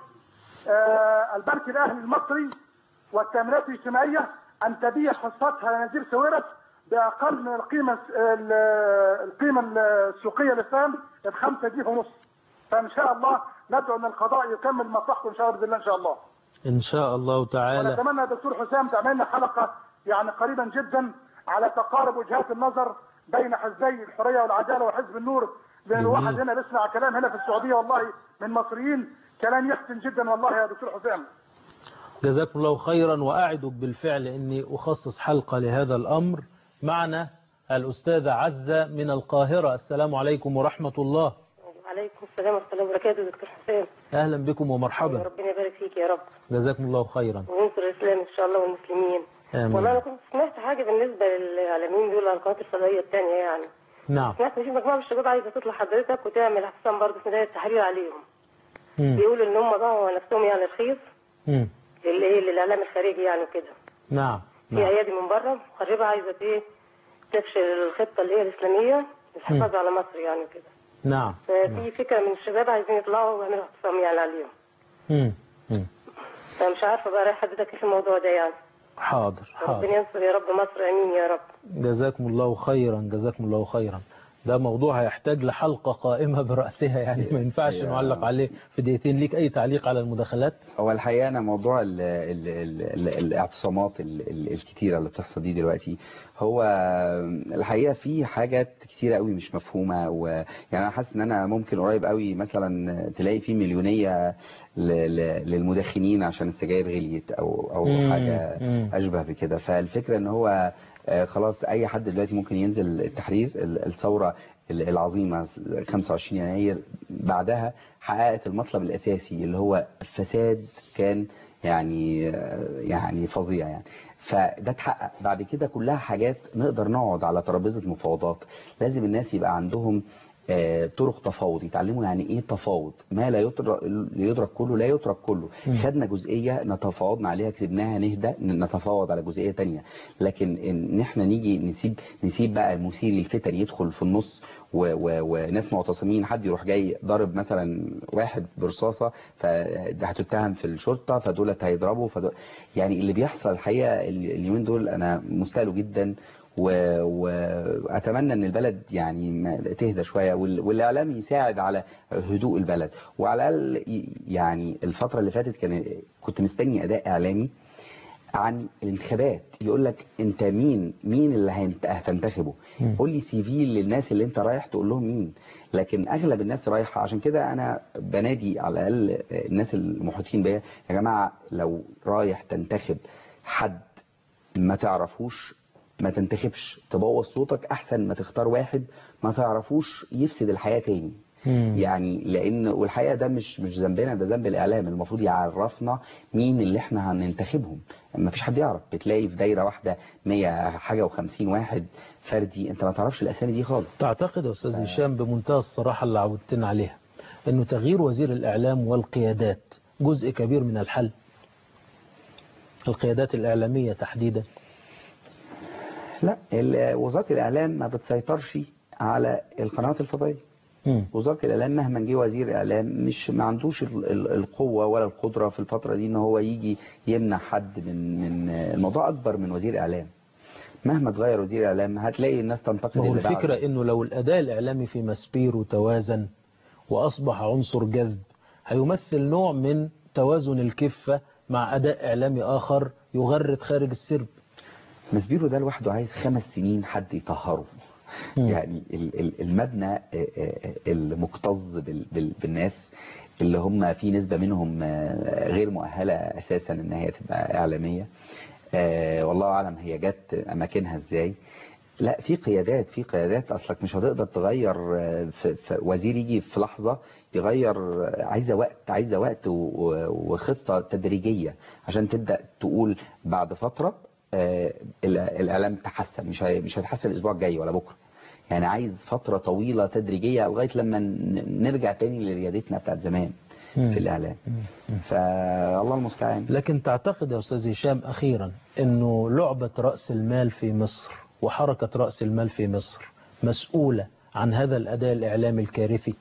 آه، البنك الاهلي المصري والتامينات الاجتماعيه ان تبيع حصتها لنجيب سويرس باقل من القيمه ال- القيمه السوقيه للسهم ب 5 جنيه ونص فان شاء الله ندعو ان القضاء يكمل مصلحته ان شاء الله باذن الله ان شاء الله إن شاء الله تعالى ونتمنى يا دكتور حسام تعمل لنا حلقه يعني قريبا جدا على تقارب وجهات النظر بين حزبي الحريه والعداله وحزب النور لان جميل. الواحد هنا بيسمع كلام هنا في السعوديه والله من مصريين كلام يحسن جدا والله يا دكتور حسام جزاكم الله خيرا وأعدك بالفعل أني أخصص حلقة لهذا الأمر معنا الأستاذة عزة من القاهرة السلام عليكم ورحمة الله وعليكم السلام ورحمة الله وبركاته دكتور حسام أهلا بكم ومرحبا ربنا يبارك فيك يا رب جزاكم الله خيرا وينصر الإسلام إن شاء الله والمسلمين آمين. والله أنا كنت سمعت حاجة بالنسبة للإعلاميين دول على القناة الفضائية الثانية يعني نعم سمعت إن في مجموعة من الشباب عايزة تطلع حضرتك وتعمل حسام برضه في بداية التحرير عليهم مم. بيقولوا إن هم ضاعوا نفسهم يعني رخيص مم. للإيه للإعلام الخارجي يعني وكده نعم في نعم أيادي من بره مخربة عايزة إيه تفشل الخطة اللي هي الإسلامية للحفاظ على مصر يعني وكده نعم ففي فكرة من الشباب عايزين يطلعوا ويعملوا اعتصام يعني عليهم مم. مم. فمش عارفة بقى رأي حضرتك إيه في الموضوع ده يعني حاضر حاضر ربنا ينصر يا رب مصر آمين يا رب جزاكم الله خيرا جزاكم الله خيرا ده موضوع هيحتاج لحلقة قائمة برأسها يعني ما ينفعش يا- نعلق عليه في دقيقتين ليك أي تعليق على المداخلات هو الحقيقة أنا موضوع ال ال ال ال الاعتصامات ال ال الكتيرة اللي بتحصل دي دلوقتي هو الحقيقة في حاجات كتيرة قوي مش مفهومة ويعني أنا حاسس إن أنا ممكن قريب قوي مثلا تلاقي في مليونية ل- ل- للمدخنين عشان السجاير غليت أو أو مم. حاجة مم. أشبه بكده فالفكرة إن هو آه، خلاص أي حد دلوقتي ممكن ينزل التحرير ال- الثورة ال- العظيمة 25 يناير بعدها حققت المطلب الأساسي اللي هو الفساد كان يعني يعني فظيع يعني فده اتحقق بعد كده كلها حاجات نقدر نقعد على ترابيزه مفاوضات لازم الناس يبقى عندهم آه، طرق تفاوض يتعلموا يعني ايه تفاوض ما لا يدرك, يدرك كله لا يترك كله مم. خدنا جزئيه نتفاوضنا عليها كسبناها نهدى نتفاوض على جزئيه تانية لكن ان احنا نيجي نسيب نسيب بقى المثير للفتن يدخل في النص و و وناس معتصمين حد يروح جاي ضارب مثلا واحد برصاصه فهتتهم في الشرطه فدولت هيضربوا فدول يعني اللي بيحصل الحقيقه ال- اليومين دول انا مستاءله جدا و- واتمنى ان البلد يعني ما- تهدى شويه وال- والاعلام يساعد على هدوء البلد وعلى الاقل ي- يعني الفتره اللي فاتت كان كنت مستني اداء اعلامي عن الانتخابات يقول لك انت مين مين اللي هينت- هتنتخبه مم. قول لي سي في للناس اللي انت رايح تقول لهم مين لكن اغلب الناس رايحه عشان كده انا بنادي على الاقل الناس المحيطين بيا يا جماعه لو رايح تنتخب حد ما تعرفوش ما تنتخبش تبوظ صوتك احسن ما تختار واحد ما تعرفوش يفسد الحياه تاني مم. يعني لان والحقيقه ده مش مش ذنبنا ده ذنب الاعلام المفروض يعرفنا مين اللي احنا هننتخبهم ما فيش حد يعرف بتلاقي في دايره واحده 100 حاجه و50 واحد فردي انت ما تعرفش الاسامي دي خالص تعتقد يا أستاذ هشام بمنتهى الصراحة اللي عودتنا عليها أنه تغيير وزير الإعلام والقيادات جزء كبير من الحل القيادات الإعلامية تحديدا لا ال- وزاره الاعلام ما بتسيطرش على القنوات الفضائيه مم. وزاره الاعلام مهما جه وزير اعلام مش ما عندوش ال- ال- القوه ولا القدره في الفتره دي ان هو يجي يمنع حد من من الموضوع اكبر من وزير اعلام مهما تغير وزير اعلام هتلاقي الناس تنتقد ما هو اللي بعده. الفكرة أنه لو الأداء الإعلامي في مسبير توازن وأصبح عنصر جذب هيمثل نوع من توازن الكفة مع أداء إعلامي آخر يغرد خارج السرب مسبيرو ده لوحده عايز خمس سنين حد يطهره يعني ال- ال- المبنى آه، آه، المكتظ بال- بال- بالناس اللي هم في نسبة منهم آه، غير مؤهلة أساسا إن هي تبقى إعلامية آه، والله أعلم هي جت أماكنها إزاي لا في قيادات في قيادات أصلك مش هتقدر تغير آه، في في وزير يجي في لحظة يغير آه، عايزة وقت عايزة وقت و- و- وخطة تدريجية عشان تبدأ تقول بعد فترة آه، ال- الإعلام تحسن مش هي- مش هيتحسن الأسبوع الجاي ولا بكرة يعني عايز فترة طويلة تدريجية لغاية لما ن- نرجع تاني لريادتنا بتاعت زمان مم. في الإعلام فالله المستعان لكن تعتقد يا أستاذ هشام أخيرا أنه لعبة رأس المال في مصر وحركة رأس المال في مصر مسؤولة عن هذا الأداء الإعلامي الكارثي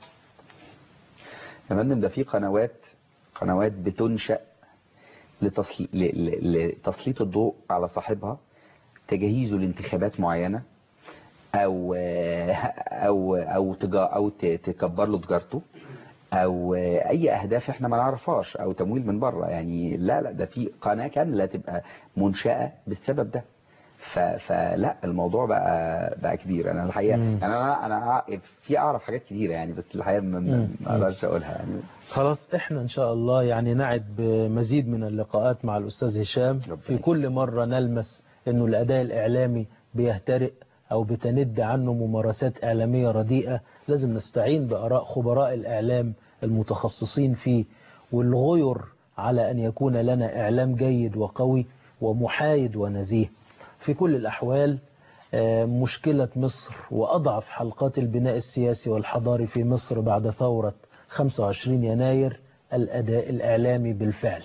يا فندم ده في قنوات قنوات بتنشأ لتصل... ل... ل... لتسليط الضوء على صاحبها تجهيزه لانتخابات معينة او او او تجا... او ت... تكبر له تجارته او اي اهداف احنا ما نعرفهاش او تمويل من بره يعني لا لا ده في قناة كاملة تبقى منشأة بالسبب ده ف... فلا الموضوع بقى بقى كبير انا الحقيقه مم. يعني انا انا أع- في اعرف حاجات كتيره يعني بس الحقيقه ما- ما مم. ما اقدرش اقولها يعني خلاص احنا ان شاء الله يعني نعد بمزيد من اللقاءات مع الاستاذ هشام في كل مرة نلمس انه الاداء الاعلامي بيهترئ او بتند عنه ممارسات اعلامية رديئة لازم نستعين باراء خبراء الاعلام المتخصصين فيه والغير على ان يكون لنا اعلام جيد وقوي ومحايد ونزيه في كل الاحوال آه، مشكلة مصر وأضعف حلقات البناء السياسي والحضاري في مصر بعد ثورة 25 يناير الأداء الإعلامي بالفعل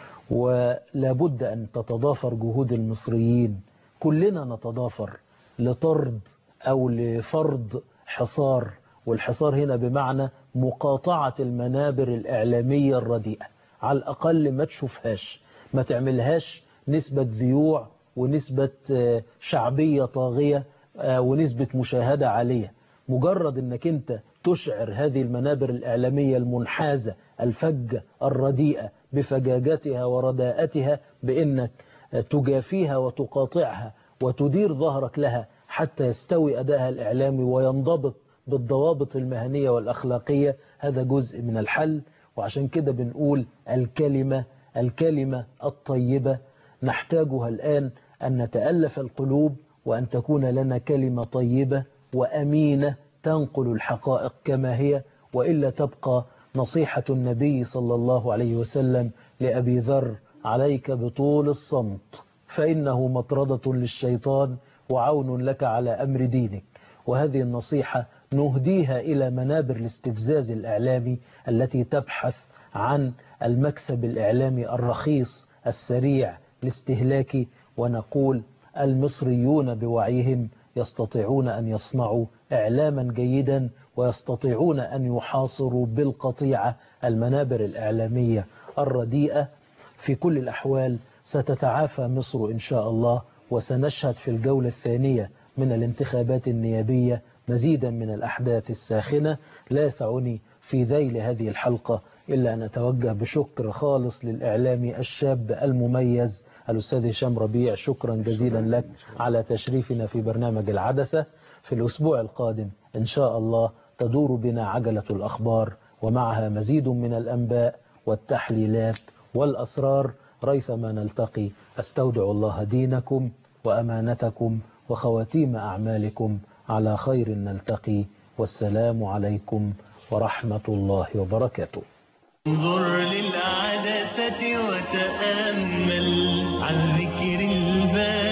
ولابد أن تتضافر جهود المصريين كلنا نتضافر لطرد أو لفرض حصار والحصار هنا بمعنى مقاطعة المنابر الإعلامية الرديئة على الأقل ما تشوفهاش ما تعملهاش نسبة ذيوع ونسبة آه، شعبية طاغية آه، ونسبة مشاهدة عالية مجرد انك انت تشعر هذه المنابر الإعلامية المنحازة الفجة الرديئة بفجاجتها ورداءتها بانك آه، تجافيها وتقاطعها وتدير ظهرك لها حتى يستوي أدائها الإعلامي وينضبط بالضوابط المهنية والأخلاقية هذا جزء من الحل وعشان كده بنقول الكلمة الكلمة الطيبة نحتاجها الآن أن نتألف القلوب وأن تكون لنا كلمة طيبة وأمينة تنقل الحقائق كما هي وإلا تبقى نصيحة النبي صلى الله عليه وسلم لأبي ذر عليك بطول الصمت فإنه مطردة للشيطان وعون لك على أمر دينك وهذه النصيحة نهديها إلى منابر الاستفزاز الإعلامي التي تبحث عن المكسب الإعلامي الرخيص السريع الاستهلاكي ونقول المصريون بوعيهم يستطيعون أن يصنعوا إعلاما جيدا ويستطيعون أن يحاصروا بالقطيعة المنابر الإعلامية الرديئة في كل الأحوال ستتعافى مصر إن شاء الله وسنشهد في الجولة الثانية من الانتخابات النيابية مزيدا من الأحداث الساخنة لا يسعني في ذيل هذه الحلقة إلا أن أتوجه بشكر خالص للإعلامي الشاب المميز الأستاذ هشام ربيع شكرا جزيلا لك على تشريفنا في برنامج العدسة في الأسبوع القادم إن شاء الله تدور بنا عجلة الأخبار ومعها مزيد من الأنباء والتحليلات والأسرار ريثما نلتقي أستودع الله دينكم وأمانتكم وخواتيم أعمالكم على خير نلتقي والسلام عليكم ورحمة الله وبركاته انظر للعدسة وتأمل عن ذكر الباري